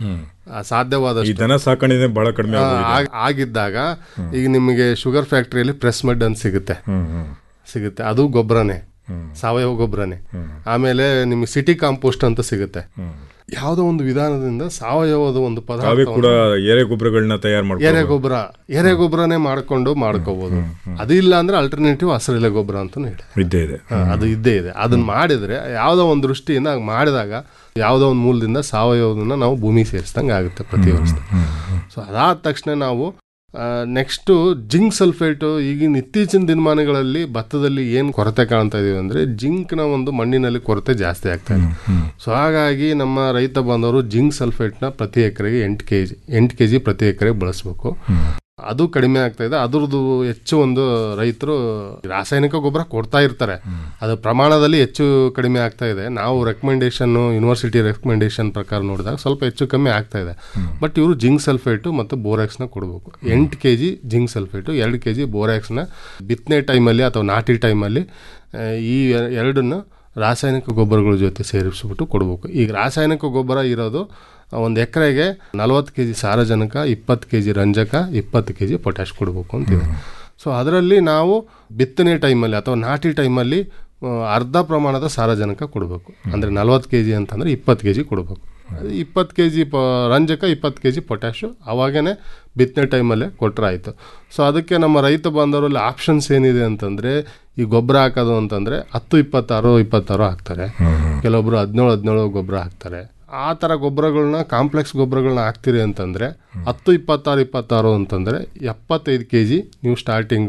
ಆ, ಸಾಧ್ಯವಾದಷ್ಟು ಈ ದನ ಸಾಕಣೆ ಬಹಳ ಕಡಿಮೆ ಆ, ಆಗೋಗಿದೆ. ಆಗ್- ಆಗಿದ್ದಾಗ ಈಗ ನಿಮಗೆ ಶುಗರ್ ಫ್ಯಾಕ್ಟ್ರಿಯಲ್ಲಿ ಪ್ರೆಸ್ ಮಡ್ ಅಂತ ಸಿಗುತ್ತೆ ಸಿಗುತ್ತೆ ಅದು ಗೊಬ್ಬರನೇ ಸಾವಯವ ಗೊಬ್ಬರನೇ ಆಮೇಲೆ ನಿಮಗೆ ಸಿಟಿ ಕಾಂಪೋಸ್ಟ್ ಅಂತ ಸಿಗುತ್ತೆ ಯಾವುದೋ ಒಂದು ವಿಧಾನದಿಂದ ಸಾವಯವದ ಒಂದು ತಾವೇ ಪದಾರ್ಥ ಕೂಡ ಎರೆ ಗೊಬ್ಬರಗಳನ್ನ ತಯಾರು ಎರೆ ಮಾಡ್ಕೊಂಡು ಗೊಬ್ಬರ ಎರೆ ಗೊಬ್ಬರನೇ ಮಾಡ್ಕೊಂಡು ಮಾಡ್ಕೋಬಹುದು ಅದು ಇಲ್ಲ ಅಂದ್ರೆ ಅಲ್ಟರ್ನೇಟಿವ್ ಹಸಿರೆಲೆ ಗೊಬ್ಬರ ಅಂತಾನು ಹೇಳಿ ಇದ್ದೇ ಇದೆ ಅದು ಇದ್ದೇ ಇದೆ ಅದನ್ನ ಮಾಡಿದ್ರೆ ಯಾವುದೋ ಒಂದು ದೃಷ್ಟಿಯಿಂದ ಹಾಗ್ ಮಾಡಿದಾಗ ಯಾವುದೋ ಒಂದು ಮೂಲದಿಂದ ಸಾವಯವದನ್ನ ನಾವು ಭೂಮಿ ಸೇರಿಸ್ದಂಗೆ ಆಗುತ್ತೆ ಪ್ರತಿ ವರ್ಷ ಸೊ ಅದಾದ ತಕ್ಷಣ ನಾವು ನೆಕ್ಸ್ಟು ಜಿಂಕ್ ಸಲ್ಫೇಟು ಈಗಿನ ಇತ್ತೀಚಿನ ದಿನಮಾನಗಳಲ್ಲಿ ಭತ್ತದಲ್ಲಿ ಏನು ಕೊರತೆ ಕಾಣ್ತಾ ಇದೀವಿ ಅಂದರೆ ಜಿಂಕ್ನ ಒಂದು ಮಣ್ಣಿನಲ್ಲಿ ಕೊರತೆ ಜಾಸ್ತಿ ಆಗ್ತಾ ಇದೆ ಸೊ ಹಾಗಾಗಿ ನಮ್ಮ ರೈತ ಬಾಂಧವರು ಜಿಂಕ್ ಸಲ್ಫೇಟ್ನ ಪ್ರತಿ ಎಕರೆಗೆ ಎಂಟು ಕೆ ಜಿ ಎಂಟು ಕೆ ಜಿ ಪ್ರತಿ ಎಕರೆಗೆ ಬಳಸಬೇಕು ಅದು ಕಡಿಮೆ ಆಗ್ತಾ ಇದೆ ಅದ್ರದ್ದು ಹೆಚ್ಚು ಒಂದು ರೈತರು ರಾಸಾಯನಿಕ ಗೊಬ್ಬರ ಕೊಡ್ತಾ ಇರ್ತಾರೆ ಅದು ಪ್ರಮಾಣದಲ್ಲಿ ಹೆಚ್ಚು ಕಡಿಮೆ ಆಗ್ತಾ ಇದೆ ನಾವು ರೆಕಮೆಂಡೇಶನ್ ಯೂನಿವರ್ಸಿಟಿ ರೆಕಮೆಂಡೇಶನ್ ಪ್ರಕಾರ ನೋಡಿದಾಗ ಸ್ವಲ್ಪ ಹೆಚ್ಚು ಕಮ್ಮಿ ಆಗ್ತಾ ಇದೆ ಬಟ್ ಇವರು ಜಿಂಕ್ ಸಲ್ಫೇಟು ಮತ್ತು ಬೋರ್ಯಾಕ್ಸ್ನ ಕೊಡಬೇಕು ಎಂಟು ಕೆ ಜಿ ಜಿಂಕ್ ಸಲ್ಫೇಟು ಎರಡು ಕೆ ಜಿ ಬೋರ್ಯಾಕ್ಸ್ನ ಬಿತ್ತನೆ ಟೈಮಲ್ಲಿ ಅಥವಾ ನಾಟಿ ಟೈಮಲ್ಲಿ ಆ, ಈ ಎ- ಎರಡನ್ನ ರಾಸಾಯನಿಕ ಗೊಬ್ಬರಗಳ ಜೊತೆ ಸೇರಿಸ್ಬಿಟ್ಟು ಕೊಡಬೇಕು ಈಗ ರಾಸಾಯನಿಕ ಗೊಬ್ಬರ ಇರೋದು ಒಂದು ಎಕರೆಗೆ ನಲವತ್ತು ಕೆ ಜಿ ಸಾರಜನಕ ಇಪ್ಪತ್ತು ಕೆ ಜಿ ರಂಜಕ ಇಪ್ಪತ್ತು ಕೆ ಜಿ ಪೊಟ್ಯಾಶ್ ಕೊಡಬೇಕು ಅಂತಿದೆ ಸೊ ಅದರಲ್ಲಿ ನಾವು ಬಿತ್ತನೆ ಟೈಮಲ್ಲಿ ಅಥವಾ ನಾಟಿ ಟೈಮಲ್ಲಿ ಆ, ಅರ್ಧ ಪ್ರಮಾಣದ ಸಾರಜನಕ ಕೊಡಬೇಕು ಅಂದರೆ ನಲವತ್ತು ಕೆ ಜಿ ಅಂತಂದರೆ ಇಪ್ಪತ್ತು ಕೆ ಜಿ ಕೊಡಬೇಕು ಇಪ್ಪತ್ತು ಕೆ ಜಿ ಪ ರಂಜಕ ಇಪ್ಪತ್ತು ಕೆ ಜಿ ಪೊಟ್ಯಾಶು ಅವಾಗೇ ಬಿತ್ತನೆ ಟೈಮಲ್ಲೇ ಕೊಟ್ಟರೆ ಆಯಿತು ಸೊ ಅದಕ್ಕೆ ನಮ್ಮ ರೈತ ಬಾಂಧವರಲ್ಲಿ ಆಪ್ಷನ್ಸ್ ಏನಿದೆ ಅಂತಂದರೆ ಈ ಗೊಬ್ಬರ ಹಾಕೋದು ಅಂತಂದರೆ ಹತ್ತು ಇಪ್ಪತ್ತಾರು ಇಪ್ಪತ್ತಾರು ಹಾಕ್ತಾರೆ ಕೆಲವೊಬ್ರು ಹದಿನೇಳು ಹದಿನೇಳು ಗೊಬ್ಬರ ಹಾಕ್ತಾರೆ ಆ ಥರ ಗೊಬ್ಬರಗಳನ್ನ ಕಾಂಪ್ಲೆಕ್ಸ್ ಗೊಬ್ಬರಗಳನ್ನ ಹಾಕ್ತೀರಿ ಅಂತಂದರೆ ಹತ್ತು ಇಪ್ಪತ್ತಾರು ಇಪ್ಪತ್ತಾರು ಅಂತಂದರೆ ಎಪ್ಪತ್ತೈದು ಕೆ ಜಿ ನೀವು ಸ್ಟಾರ್ಟಿಂಗು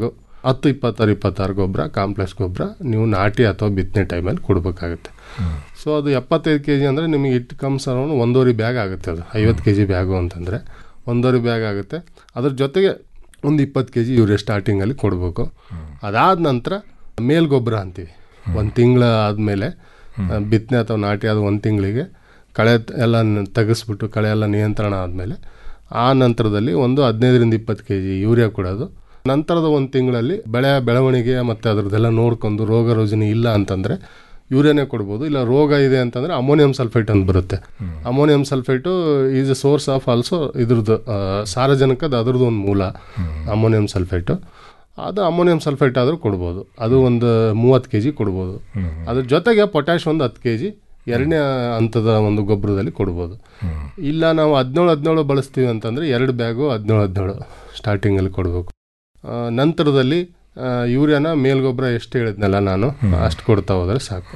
ಹತ್ತು ಇಪ್ಪತ್ತಾರು ಇಪ್ಪತ್ತಾರು ಗೊಬ್ಬರ ಕಾಂಪ್ಲೆಕ್ಸ್ ಗೊಬ್ಬರ ನೀವು ನಾಟಿ ಅಥವಾ ಬಿತ್ತನೆ ಟೈಮಲ್ಲಿ ಕೊಡಬೇಕಾಗುತ್ತೆ ಸೊ ಅದು ಎಪ್ಪತ್ತೈದು ಕೆ ಜಿ ಅಂದರೆ ನಿಮಗೆ ಇಟ್ ಕಮ್ಸ್ ಅರೌಂಡ್ ಒಂದೂವರೆ ಬ್ಯಾಗ್ ಆಗುತ್ತೆ ಅದು ಐವತ್ತು ಕೆ ಜಿ ಬ್ಯಾಗು ಅಂತಂದರೆ ಒಂದೂವರೆ ಬ್ಯಾಗ್ ಆಗುತ್ತೆ ಅದ್ರ ಜೊತೆಗೆ ಒಂದು ಇಪ್ಪತ್ತು ಕೆ ಜಿ ಯೂರಿಯಾ ಸ್ಟಾರ್ಟಿಂಗಲ್ಲಿ ಕೊಡಬೇಕು ಅದಾದ ನಂತರ ಮೇಲ್ಗೊಬ್ಬರ ಅಂತೀವಿ ಒಂದು ತಿಂಗಳ ಆದಮೇಲೆ ಬಿತ್ತನೆ ಅಥವಾ ನಾಟಿ ಆದ ಒಂದು ತಿಂಗಳಿಗೆ ಕಳೆ ತ- ಎಲ್ಲ ನ- ತೆಗೆಸ್ಬಿಟ್ಟು ಕಳೆ ಎಲ್ಲ ನಿಯಂತ್ರಣ ಆದಮೇಲೆ ಆ ನಂತರದಲ್ಲಿ ಒಂದು ಹದಿನೈದರಿಂದ ಇಪ್ಪತ್ತು ಕೆ ಜಿ ಯೂರಿಯಾ ಕೊಡೋದು ನಂತರದ ಒಂದು ತಿಂಗಳಲ್ಲಿ ಬೆಳೆ ಬೆಳವಣಿಗೆ ಮತ್ತು ಅದ್ರದ್ದೆಲ್ಲ ನೋಡ್ಕೊಂಡು ರೋಗ ರುಜಿನ ಇಲ್ಲ ಅಂತಂದರೆ ಯೂರಿಯಾನೇ ಕೊಡ್ಬೋದು ಇಲ್ಲ ರೋಗ ಇದೆ ಅಂತಂದರೆ ಅಮೋನಿಯಂ ಸಲ್ಫೇಟ್ ಅಂತ ಬರುತ್ತೆ ammonium sulphate is a source of also ಇದ್ರದ್ದು ಆ, ಸಾರಜನಕದ ಅದ್ರದ್ದು ಒಂದು ಮೂಲ ಅಮೋನಿಯಂ ಸಲ್ಫೇಟು ಅದು ಅಮೋನಿಯಂ ಸಲ್ಫೇಟ್ ಆದರೂ ಕೊಡ್ಬೋದು ಅದು ಒಂದು ಮೂವತ್ತು ಕೆ ಜಿ ಕೊಡ್ಬೋದು ಅದ್ರ ಜೊತೆಗೆ ಪೊಟ್ಯಾಶ್ ಒಂದು ಹತ್ತು ಕೆ ಜಿ ಎರಡನೇ ಹಂತದ ಒಂದು ಗೊಬ್ಬರದಲ್ಲಿ ಕೊಡ್ಬೋದು ಇಲ್ಲ ನಾವು ಹದಿನೇಳು ಹದಿನೇಳು ಬಳಸ್ತೀವಿ ಅಂತಂದರೆ ಎರಡು ಬ್ಯಾಗು ಹದಿನೇಳು ಹದಿನೇಳು ಸ್ಟಾರ್ಟಿಂಗಲ್ಲಿ ಕೊಡಬೇಕು ನಂತರದಲ್ಲಿ ಆ, ಯೂರಿಯಾನ ಮೇಲ್ಗೊಬ್ಬರ ಎಷ್ಟು ಹೇಳಿದ್ನಲ್ಲ ನಾನು ಅಷ್ಟು ಕೊಡ್ತಾ ಹೋದರೆ ಸಾಕು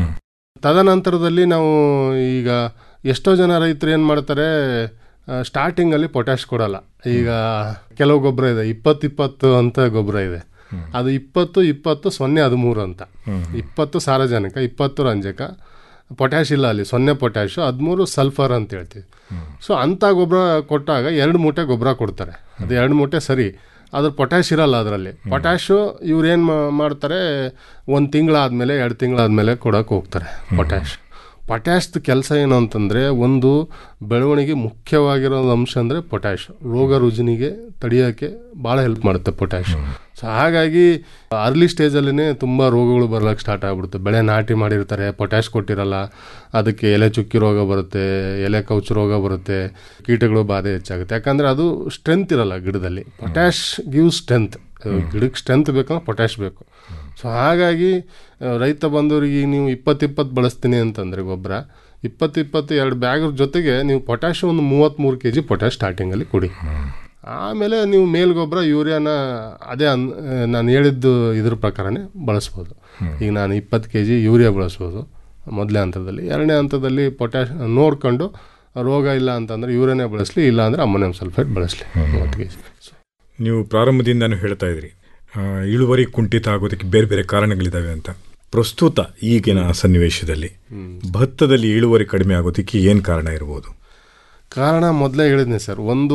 ತದನಂತರದಲ್ಲಿ ನಾವು ಈಗ ಎಷ್ಟೋ ಜನ ರೈತರು ಏನು ಮಾಡ್ತಾರೆ ಸ್ಟಾರ್ಟಿಂಗಲ್ಲಿ ಪೊಟ್ಯಾಶ್ ಕೊಡಲ್ಲ ಈಗ ಕೆಲವು ಗೊಬ್ಬರ ಇದೆ ಇಪ್ಪತ್ತು ಇಪ್ಪತ್ತು ಅಂತ ಗೊಬ್ಬರ ಇದೆ ಅದು ಇಪ್ಪತ್ತು ಇಪ್ಪತ್ತು ಸೊನ್ನೆ ಹದಿಮೂರು ಅಂತ ಇಪ್ಪತ್ತು ಸಾರಜನಕ ಇಪ್ಪತ್ತು ರಂಜಕ ಪೊಟ್ಯಾಶ್ ಇಲ್ಲ ಅಲ್ಲಿ ಸೊನ್ನೆ ಪೊಟ್ಯಾಶು ಹದಿಮೂರು ಸಲ್ಫರ್ ಅಂತ ಹೇಳ್ತೀವಿ ಸೊ ಅಂಥ ಗೊಬ್ಬರ ಕೊಟ್ಟಾಗ ಎರಡು ಮೂಟೆ ಗೊಬ್ಬರ ಕೊಡ್ತಾರೆ ಅದು ಎರಡು ಮೂಟೆ ಸರಿ ಅದ್ರ ಪೊಟ್ಯಾಶ್ ಇರಲ್ಲ ಅದರಲ್ಲಿ ಪೊಟ್ಯಾಶು ಇವ್ರು ಏನು ಮಾಡ್ತಾರೆ ಒಂದು ತಿಂಗಳಾದಮೇಲೆ ಎರಡು ತಿಂಗಳಾದಮೇಲೆ ಕೊಡೋಕೆ ಹೋಗ್ತಾರೆ ಪೊಟ್ಯಾಶ್ ಪೊಟ್ಯಾಶ್ದು ಕೆಲಸ ಏನು ಅಂತಂದರೆ ಒಂದು ಬೆಳವಣಿಗೆ ಮುಖ್ಯವಾಗಿರೋ ಅಂಶ ಅಂದರೆ ಪೊಟ್ಯಾಶ್ ರೋಗ ರುಜಿನಿಗೆ ತಡೆಯೋಕ್ಕೆ ಭಾಳ ಹೆಲ್ಪ್ ಮಾಡುತ್ತೆ ಪೊಟ್ಯಾಶ್ ಸೊ ಹಾಗಾಗಿ ಅರ್ಲಿ ಸ್ಟೇಜಲ್ಲೇ ತುಂಬ ರೋಗಗಳು ಬರ್ಲಿಕ್ಕೆ ಸ್ಟಾರ್ಟ್ ಆಗ್ಬಿಡುತ್ತೆ ಬೆಳೆ ನಾಟಿ ಮಾಡಿರ್ತಾರೆ ಪೊಟ್ಯಾಶ್ ಕೊಟ್ಟಿರಲ್ಲ ಅದಕ್ಕೆ ಎಲೆ ಚುಕ್ಕಿ ರೋಗ ಬರುತ್ತೆ ಎಲೆ ಕೌಚು ರೋಗ ಬರುತ್ತೆ ಕೀಟಗಳು ಬಾಧೆ ಹೆಚ್ಚಾಗುತ್ತೆ ಯಾಕಂದರೆ ಅದು ಸ್ಟ್ರೆಂತ್ ಇರಲ್ಲ ಗಿಡದಲ್ಲಿ ಪೊಟ್ಯಾಶ್ ಗಿವ್ ಸ್ಟ್ರೆಂತ್ ಗಿಡಕ್ಕೆ ಸ್ಟ್ರೆಂತ್ ಬೇಕಂದ್ರೆ ಪೊಟ್ಯಾಶ್ ಬೇಕು ಸೊ ಹಾಗಾಗಿ ಆ, ರೈತ ಬಂದವರಿಗೆ ನೀವು ಇಪ್ಪತ್ತು ಇಪ್ಪತ್ತು ಬಳಸ್ತೀನಿ ಅಂತಂದರೆ ಗೊಬ್ಬರ ಇಪ್ಪತ್ತು ಇಪ್ಪತ್ತು ಎರಡು ಬ್ಯಾಗ್ ಜೊತೆಗೆ ನೀವು ಪೊಟ್ಯಾಶ್ ಒಂದು ಮೂವತ್ತ್ಮೂರು ಕೆ ಜಿ ಪೊಟ್ಯಾಶ್ ಸ್ಟಾರ್ಟಿಂಗಲ್ಲಿ ಕೊಡಿ ಆಮೇಲೆ ನೀವು ಮೇಲ್ಗೊಬ್ಬರ ಯೂರಿಯಾನ ಅದೇ ಅನ್ ನಾನು ಹೇಳಿದ್ದು ಇದ್ರ ಪ್ರಕಾರನೇ ಬಳಸ್ಬೋದು ಈಗ ನಾನು ಇಪ್ಪತ್ತು ಕೆ ಜಿ ಯೂರಿಯಾ ಬಳಸ್ಬೋದು ಮೊದಲನೇ ಹಂತದಲ್ಲಿ ಎರಡನೇ ಹಂತದಲ್ಲಿ ಪೊಟ್ಯಾಶ್ ನೋಡ್ಕೊಂಡು ರೋಗ ಇಲ್ಲ ಅಂತಂದರೆ ಯೂರಿಯಾನೇ ಬಳಸಲಿ ಇಲ್ಲ ಅಂದರೆ ಅಮೋನಿಯಂ ಸಲ್ಫೇಟ್ ಬಳಸಲಿ ಮೂವತ್ತು ಕೆ ಜಿ ನೀವು ಪ್ರಾರಂಭದಿಂದಾನು ಹೇಳ್ತಾ ಇದ್ರಿ ಆ, ಇಳುವರಿ ಕುಂಠಿತ ಆಗೋದಕ್ಕೆ ಬೇರೆ ಬೇರೆ ಕಾರಣಗಳಿದಾವೆ ಅಂತ ಪ್ರಸ್ತುತ ಈಗಿನ ಸನ್ನಿವೇಶದಲ್ಲಿ ಭತ್ತದಲ್ಲಿ ಇಳುವರಿ ಕಡಿಮೆ ಆಗೋದಕ್ಕೆ ಏನು ಕಾರಣ ಇರ್ಬೋದು ಕಾರಣ ಮೊದಲೇ ಹೇಳಿದ್ನಿ ಸರ್ ಒಂದು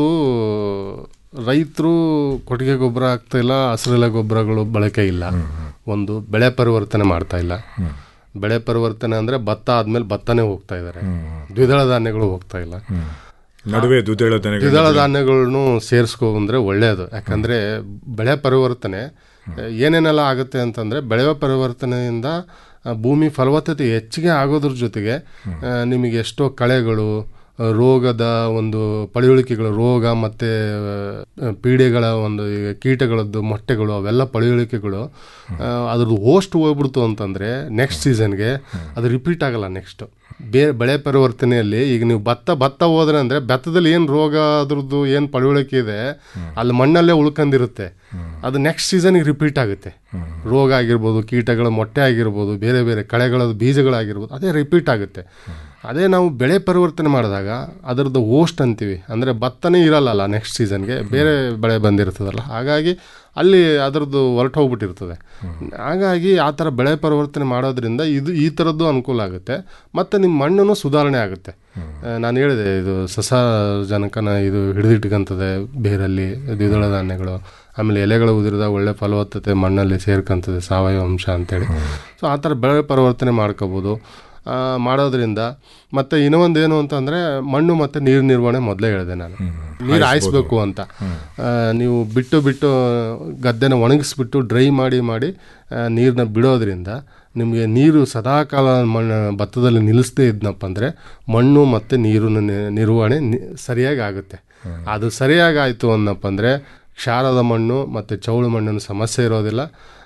ರೈತರು ಕೊಟ್ಟಿಗೆ ಗೊಬ್ಬರ ಆಗ್ತಾ ಇಲ್ಲ ಹಸಿರೆಲೆ ಗೊಬ್ಬರಗಳು ಬಳಕೆ ಇಲ್ಲ ಒಂದು ಬೆಳೆ ಪರಿವರ್ತನೆ ಮಾಡ್ತಾ ಇಲ್ಲ ಬೆಳೆ ಪರಿವರ್ತನೆ ಅಂದರೆ ಭತ್ತ ಆದ್ಮೇಲೆ ಭತ್ತನೇ ಹೋಗ್ತಾ ಇದ್ದಾರೆ ದ್ವಿದಳ ಧಾನ್ಯಗಳು ಹೋಗ್ತಾ ಇಲ್ಲ ನಡುವೆ ದ್ವಿದಳ ಧಾನ್ಯಗಳು- ದ್ವಿದಳ ಧಾನ್ಯಗಳನ್ನು ಸೇರಿಸ್ಕೊ ಬಂದ್ರೆ ಒಳ್ಳೆಯದು ಯಾಕಂದ್ರೆ ಬೆಳೆ ಪರಿವರ್ತನೆ ಏನೇನೆಲ್ಲ ಆಗುತ್ತೆ ಅಂತಂದ್ರೆ ಬೆಳೆ ಪರಿವರ್ತನೆಯಿಂದ ಆ, ಭೂಮಿ ಫಲವತ್ತತೆ ಹೆಚ್ಚಿಗೆ ಆಗೋದ್ರ ಜೊತೆಗೆ ಆ, ನಿಮಗೆ ಎಷ್ಟೋ ಕಳೆಗಳು ಆ, ರೋಗದ ಒಂದು ಪಳೆಯುಳಿಕೆಗಳು ರೋಗ ಮತ್ತು ಪೀಡೆಗಳ ಒಂದು ಈಗ ಕೀಟಗಳದ್ದು ಮೊಟ್ಟೆಗಳು ಅವೆಲ್ಲ ಪಳೆಯುಳಿಕೆಗಳು ಆ, ಅದ್ರದ್ದು ಹೋಸ್ಟ್ ಹೋಗ್ಬಿಡ್ತು ಅಂತಂದರೆ ನೆಕ್ಸ್ಟ್ ಸೀಸನ್ಗೆ ಅದು ರಿಪೀಟ್ ಆಗಲ್ಲ ನೆಕ್ಸ್ಟು ಬೇರೆ ಬೆಳೆ ಪರಿವರ್ತನೆಯಲ್ಲಿ ಈಗ ನೀವು ಭತ್ತ ಭತ್ತ ಹೋದ್ರೆ ಅಂದರೆ ಭತ್ತದಲ್ಲಿ ಏನು ರೋಗ ಅದ್ರದ್ದು ಏನು ಪಳವಳಿಕೆ ಇದೆ ಅಲ್ಲಿ ಮಣ್ಣಲ್ಲೇ ಉಳ್ಕೊಂಡಿರುತ್ತೆ ಅದು ನೆಕ್ಸ್ಟ್ ಸೀಸನ್ಗೆ ರಿಪೀಟ್ ಆಗುತ್ತೆ ರೋಗ ಆಗಿರ್ಬೋದು ಕೀಟಗಳ ಮೊಟ್ಟೆ ಆಗಿರ್ಬೋದು ಬೇರೆ ಬೇರೆ ಕಳೆಗಳ ಬೀಜಗಳಾಗಿರ್ಬೋದು ಅದೇ ರಿಪೀಟ್ ಆಗುತ್ತೆ ಅದೇ ನಾವು ಬೆಳೆ ಪರಿವರ್ತನೆ ಮಾಡಿದಾಗ ಅದರದ್ದು ಓಸ್ಟ್ ಅಂತೀವಿ ಅಂದರೆ ಭತ್ತನೇ ಇರಲ್ಲಲ್ಲ ನೆಕ್ಸ್ಟ್ ಸೀಸನ್ಗೆ ಬೇರೆ ಬೆಳೆ ಬಂದಿರ್ತದಲ್ಲ ಹಾಗಾಗಿ ಅಲ್ಲಿ ಅದರದ್ದು ಹೊರಟು ಹೋಗ್ಬಿಟ್ಟಿರ್ತದೆ ಹಾಗಾಗಿ ಆ ಥರ ಬೆಳೆ ಪರಿವರ್ತನೆ ಮಾಡೋದ್ರಿಂದ ಇದು ಈ ಥರದ್ದು ಅನುಕೂಲ ಆಗುತ್ತೆ ಮತ್ತು ನಿಮ್ಮ ಮಣ್ಣು ಸುಧಾರಣೆ ಆಗುತ್ತೆ ಆ, ನಾನು ಹೇಳಿದೆ ಇದು ಸಸಾರಜನಕನ ಇದು ಹಿಡಿದಿಟ್ಕೊಂತದೆ ಬೇರಲ್ಲಿ ದ್ವಿದಳ ಧಾನ್ಯಗಳು ಆಮೇಲೆ ಎಲೆಗಳು ಉದುರಿದಾಗ ಒಳ್ಳೆ ಫಲವತ್ತತೆ ಮಣ್ಣಲ್ಲಿ ಸೇರ್ಕೊಂತದೆ ಸಾವಯವ ಅಂಶ ಅಂತೇಳಿ ಸೊ ಆ ಥರ ಬೆಳೆ ಪರಿವರ್ತನೆ ಮಾಡ್ಕೋಬೋದು ಆ, ಮಾಡೋದ್ರಿಂದ ಮತ್ತು ಇನ್ನೊಂದು ಏನು ಅಂತಂದರೆ ಮಣ್ಣು ಮತ್ತು ನೀರು ನಿರ್ವಹಣೆ ಮೊದಲೇ ಹೇಳಿದೆ ನಾನು ನೀರು ಹಾಯಿಸ್ಬೇಕು ಅಂತ ಆ, ನೀವು ಬಿಟ್ಟು ಬಿಟ್ಟು ಗದ್ದೆನ ಒಣಗಿಸ್ಬಿಟ್ಟು ಡ್ರೈ ಮಾಡಿ ಮಾಡಿ ನೀರನ್ನ ಬಿಡೋದ್ರಿಂದ ನಿಮಗೆ ನೀರು ಸದಾಕಾಲ ಮಣ್ಣು ಭತ್ತದಲ್ಲಿ ನಿಲ್ಲಿಸದೇ ಇದ್ನಪ್ಪ ಅಂದರೆ ಮಣ್ಣು ಮತ್ತು ನೀರಿನ ನಿ- ನಿರ್ವಹಣೆ ನಿ- ಸರಿಯಾಗಿ ಆಗುತ್ತೆ ಅದು ಸರಿಯಾಗಿ ಆಯಿತು ಅನ್ನಪ್ಪ ಅಂದರೆ ಕ್ಷಾರದ ಮಣ್ಣು ಮತ್ತು ಚೌಳು ಮಣ್ಣಿನ ಸಮಸ್ಯೆ ಇರೋದಿಲ್ಲ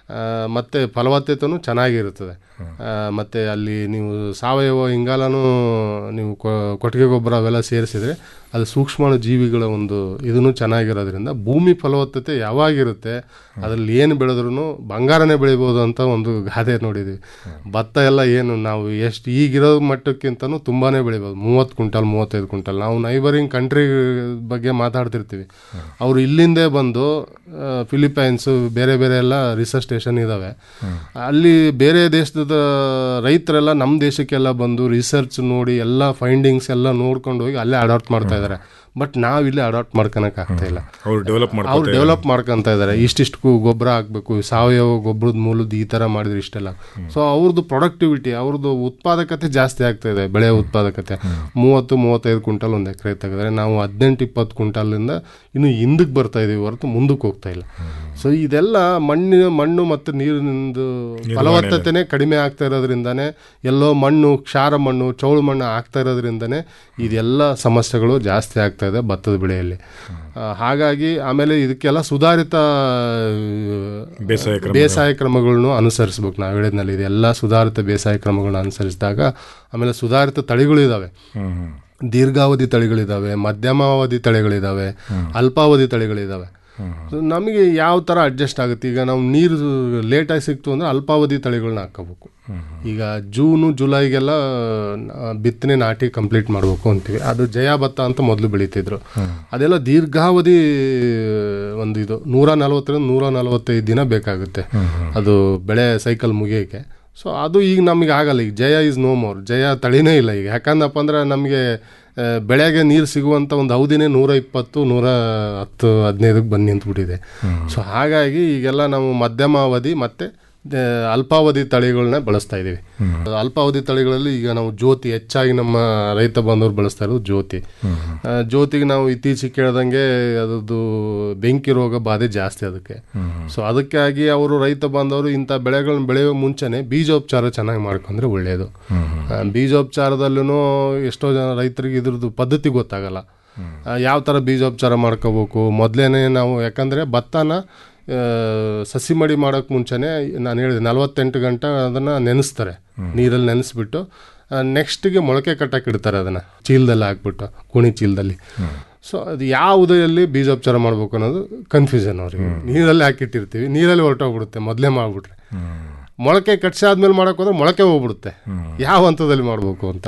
ಆ, ಮತ್ತೆ ಫಲವತ್ತತೆನೂ ಚೆನ್ನಾಗಿರುತ್ತದೆ ಆ, ಮತ್ತೆ ಅಲ್ಲಿ ನೀವು ಸಾವಯವ ಇಂಗಾಲನೂ ನೀವು ಕೊ- ಕೊಟ್ಟಿಗೆ ಗೊಬ್ಬರ ಅವೆಲ್ಲ ಸೇರಿಸಿದ್ರೆ ಅದು ಸೂಕ್ಷ್ಮಾಣು ಜೀವಿಗಳ ಒಂದು ಇದನ್ನು ಚೆನ್ನಾಗಿರೋದ್ರಿಂದ ಭೂಮಿ ಫಲವತ್ತತೆ ಯಾವಾಗಿರುತ್ತೆ ಅದರಲ್ಲಿ ಏನು ಬೆಳೆದ್ರೂ ಬಂಗಾರನೇ ಬೆಳಿಬೋದು ಅಂತ ಒಂದು ಗಾದೆ ನೋಡಿದ್ವಿ ಭತ್ತ ಎಲ್ಲ ಏನು ನಾವು ಎಷ್ಟು ಈಗಿರೋ ಮಟ್ಟಕ್ಕಿಂತನೂ ತುಂಬಾ ಬೆಳಿಬೋದು ಮೂವತ್ತು ಕ್ವಿಂಟಲ್ ಮೂವತ್ತೈದು ಕ್ವಿಂಟಲ್ ನಾವು ನೈಬರಿಂಗ್ ಕಂಟ್ರಿ ಬಗ್ಗೆ ಮಾತಾಡ್ತಿರ್ತೀವಿ ಅವರು ಇಲ್ಲಿಂದೇ ಬಂದು ಆ, ಫಿಲಿಪೈನ್ಸು ಬೇರೆ ಬೇರೆ ಎಲ್ಲ ರಿಸರ್ಚ್ ಸ್ಟೇಷನ್ ಇದ್ದಾವೆ ಅಲ್ಲಿ ಬೇರೆ ದೇಶದ ರೈತರೆಲ್ಲ ನಮ್ಮ ದೇಶಕ್ಕೆಲ್ಲ ಬಂದು ರಿಸರ್ಚ್ ನೋಡಿ ಎಲ್ಲ ಫೈಂಡಿಂಗ್ಸ್ ಎಲ್ಲ ನೋಡ್ಕೊಂಡು ಹೋಗಿ ಅಲ್ಲೇ ಅಡಾಪ್ಟ್ ಮಾಡ್ತಾ ಇದ್ದಾರೆ ಬಟ್ ನಾವು ಇಲ್ಲಿ ಅಡಾಪ್ಟ್ ಮಾಡ್ಕೊಳಕ್ ಆಗ್ತಾ ಇಲ್ಲ ಅವ್ರು ಡೆವಲಪ್ ಅವ್ರು ಮಾಡ್ತಾರೆ ಡೆವಲಪ್ ಮಾಡ್ಕೊಂತ ಇದ್ದಾರೆ ಇಷ್ಟಿಷ್ಟು ಗೊಬ್ಬರ ಹಾಕ್ಬೇಕು ಸಾವಯವ ಗೊಬ್ಬರದ ಮೂಲದ ಈ ಥರ ಮಾಡಿದ್ರೆ ಇಷ್ಟೆಲ್ಲ ಸೊ ಅವ್ರದ್ದು ಪ್ರೊಡಕ್ಟಿವಿಟಿ ಅವ್ರದ್ದು ಉತ್ಪಾದಕತೆ ಜಾಸ್ತಿ ಆಗ್ತಾ ಇದೆ ಬೆಳೆ ಉತ್ಪಾದಕತೆ ಮೂವತ್ತು ಮೂವತ್ತೈದು ಕ್ವಿಂಟಲ್ ಒಂದು ಎಕರೆ ತೆಗೆದ್ರೆ ನಾವು ಹದಿನೆಂಟು ಇಪ್ಪತ್ತು ಕ್ವಿಂಟಲಿಂದ ಇನ್ನು ಹಿಂದಕ್ಕೆ ಬರ್ತಾ ಇದೀವಿ ಹೊರತು ಮುಂದಕ್ಕೆ ಹೋಗ್ತಾ ಇಲ್ಲ ಸೊ ಇದೆಲ್ಲ ಮಣ್ಣಿನ ಮಣ್ಣು ಮತ್ತು ನೀರಿನಿಂದ ಫಲವತ್ತತೆನೇ ಕಡಿಮೆ ಆಗ್ತಾ ಇರೋದ್ರಿಂದಾನೇ ಎಲ್ಲೋ ಮಣ್ಣು ಕ್ಷಾರ ಮಣ್ಣು ಚೌಳು ಮಣ್ಣು ಆಗ್ತಾ ಇರೋದ್ರಿಂದಾನೇ ಇದೆಲ್ಲ ಸಮಸ್ಯೆಗಳು ಜಾಸ್ತಿ ಆಗ್ತಾ ಇದೆ ಭತ್ತದ ಬೆಳೆಯಲ್ಲಿ ಆ, ಹಾಗಾಗಿ ಆಮೇಲೆ ಇದಕ್ಕೆಲ್ಲ ಸುಧಾರಿತ ಆ, ಬೇಸಾಯ ಕ್ರಮ ಬೇಸಾಯ ಕ್ರಮಗಳನ್ನು ಅನುಸರಿಸ್ಬೇಕು ನಾವು ಹೇಳಿದ್ನಲ್ಲಿ ಇದೆಲ್ಲ ಸುಧಾರಿತ ಬೇಸಾಯ ಕ್ರಮಗಳನ್ನ ಅನುಸರಿಸಿದಾಗ ಆಮೇಲೆ ಸುಧಾರಿತ ತಳಿಗಳು ಇದಾವೆ ಹ್ಮ್ ಹ್ಮ್ ದೀರ್ಘಾವಧಿ ತಳಿಗಳಿದಾವೆ ಮಧ್ಯಮಾವಧಿ ತಳಿಗಳಿದಾವೆ ಅಲ್ಪಾವಧಿ ತಳಿಗಳಿದಾವೆ So, ನಮಗೆ ಯಾವ ಥರ ಅಡ್ಜಸ್ಟ್ ಆಗುತ್ತೆ ಈಗ ನಾವು ನೀರು ಲೇಟಾಗಿ ಸಿಕ್ತು ಅಂದರೆ ಅಲ್ಪಾವಧಿ ತಳಿಗಳನ್ನ ಹಾಕೋಬೇಕು ಈಗ ಜೂನು ಜುಲೈಗೆಲ್ಲ ಆ, ಬಿತ್ತನೆ ನಾಟಿ ಕಂಪ್ಲೀಟ್ ಮಾಡಬೇಕು ಅಂತೀವಿ ಅದು ಜಯ ಭತ್ತ ಅಂತ ಮೊದಲು ಬೆಳೀತಿದ್ರು ಅದೆಲ್ಲ ದೀರ್ಘಾವಧಿ ಒಂದು ಇದು ನೂರ ನಲವತ್ತರಿಂದ ನೂರ ನಲವತ್ತೈದು ದಿನ ಬೇಕಾಗುತ್ತೆ ಅದು ಬೆಳೆ ಸೈಕಲ್ ಮುಗಿಯೋಕ್ಕೆ ಸೊ ಅದು ಈಗ ನಮಗೆ ಆಗಲ್ಲ ಈಗ Jaya is no more Jaya ತಳಿನೇ ಇಲ್ಲ ಈಗ ಯಾಕಂದಪ್ಪ ಅಂದ್ರೆ ನಮಗೆ ಆ, ಬೆಳೆಗೆ ನೀರು ಸಿಗುವಂಥ ಒಂದು ಅವಧಿನೇ ನೂರ ಇಪ್ಪತ್ತು ನೂರ ಹತ್ತು ಹದಿನೈದಕ್ಕೆ ಬಂದು ನಿಂತ್ಬಿಟ್ಟಿದೆ ಸೊ ಹಾಗಾಗಿ ಈಗೆಲ್ಲ ನಾವು ಮಧ್ಯಮ ಅವಧಿ ಮತ್ತು ಆ, ಅಲ್ಪಾವಧಿ ತಳಿಗಳನ್ನ ಬಳಸ್ತಾ ಇದ್ದೀವಿ ಅಲ್ಪಾವಧಿ ತಳಿಗಳಲ್ಲಿ ಈಗ ನಾವು ಜ್ಯೋತಿ ಹೆಚ್ಚಾಗಿ ನಮ್ಮ ರೈತ ಬಾಂಧವರು ಬಳಸ್ತಾ ಇರೋದು ಜ್ಯೋತಿ ಆ, ಜ್ಯೋತಿಗೆ ನಾವು ಇತ್ತೀಚೆಗೆ ಕೇಳ್ದಂಗೆ ಅದರದ್ದು ಬೆಂಕಿ ರೋಗ ಬಾಧೆ ಜಾಸ್ತಿ ಅದಕ್ಕೆ ಸೊ ಅದಕ್ಕಾಗಿ ಅವರು ರೈತ ಬಾಂಧವರು ಇಂಥ ಬೆಳೆಗಳನ್ನ ಬೆಳೆಯೋ ಮುಂಚೆನೆ ಬೀಜೋಪಚಾರ ಚೆನ್ನಾಗಿ ಮಾಡ್ಕೊಂಡ್ರೆ ಒಳ್ಳೆಯದು ಆ, ಬೀಜೋಪಚಾರದಲ್ಲೂ ಎಷ್ಟೋ ಜನ ರೈತರಿಗೆ ಇದ್ರದ್ದು ಪದ್ಧತಿ ಗೊತ್ತಾಗಲ್ಲ ಯಾವ ಥರ ಬೀಜೋಪಚಾರ ಮಾಡ್ಕೋಬೇಕು ಮೊದಲೇನೆ ನಾವು ಯಾಕಂದರೆ ಭತ್ತನ ಆ, ಸಸಿ ಮಡಿ ಮಾಡೋಕ್ಕೆ ಮುಂಚೆನೆ ನಾನು ಹೇಳಿದೆ ನಲವತ್ತೆಂಟು ಗಂಟೆ ಅದನ್ನು ನೆನೆಸ್ತಾರೆ ನೀರಲ್ಲಿ ನೆನೆಸ್ಬಿಟ್ಟು ನೆಕ್ಸ್ಟಿಗೆ ಮೊಳಕೆ ಕಟ್ಟಕ್ಕೆ ಇಡ್ತಾರೆ ಅದನ್ನು ಚೀಲದಲ್ಲಿ ಹಾಕ್ಬಿಟ್ಟು ಕುಣಿ ಚೀಲದಲ್ಲಿ ಸೊ ಅದು ಯಾವುದರಲ್ಲಿ ಬೀಜೋಪಚಾರ ಮಾಡ್ಬೇಕು ಅನ್ನೋದು ಕನ್ಫ್ಯೂಷನ್ ಅವ್ರಿಗೆ ನೀರಲ್ಲಿ ಹಾಕಿಟ್ಟಿರ್ತೀವಿ ನೀರಲ್ಲಿ ಹೊರಟೋಗ್ಬಿಡುತ್ತೆ ಮೊದಲೇ ಮಾಡಿಬಿಟ್ರೆ ಮೊಳಕೆ ಕಟ್ಸಾದ್ಮೇಲೆ ಮಾಡಕ್ ಹೋದ್ರೆ ಮೊಳಕೆ ಹೋಗ್ಬಿಡುತ್ತೆ ಯಾವ ಹಂತದಲ್ಲಿ ಮಾಡಬೇಕು ಅಂತ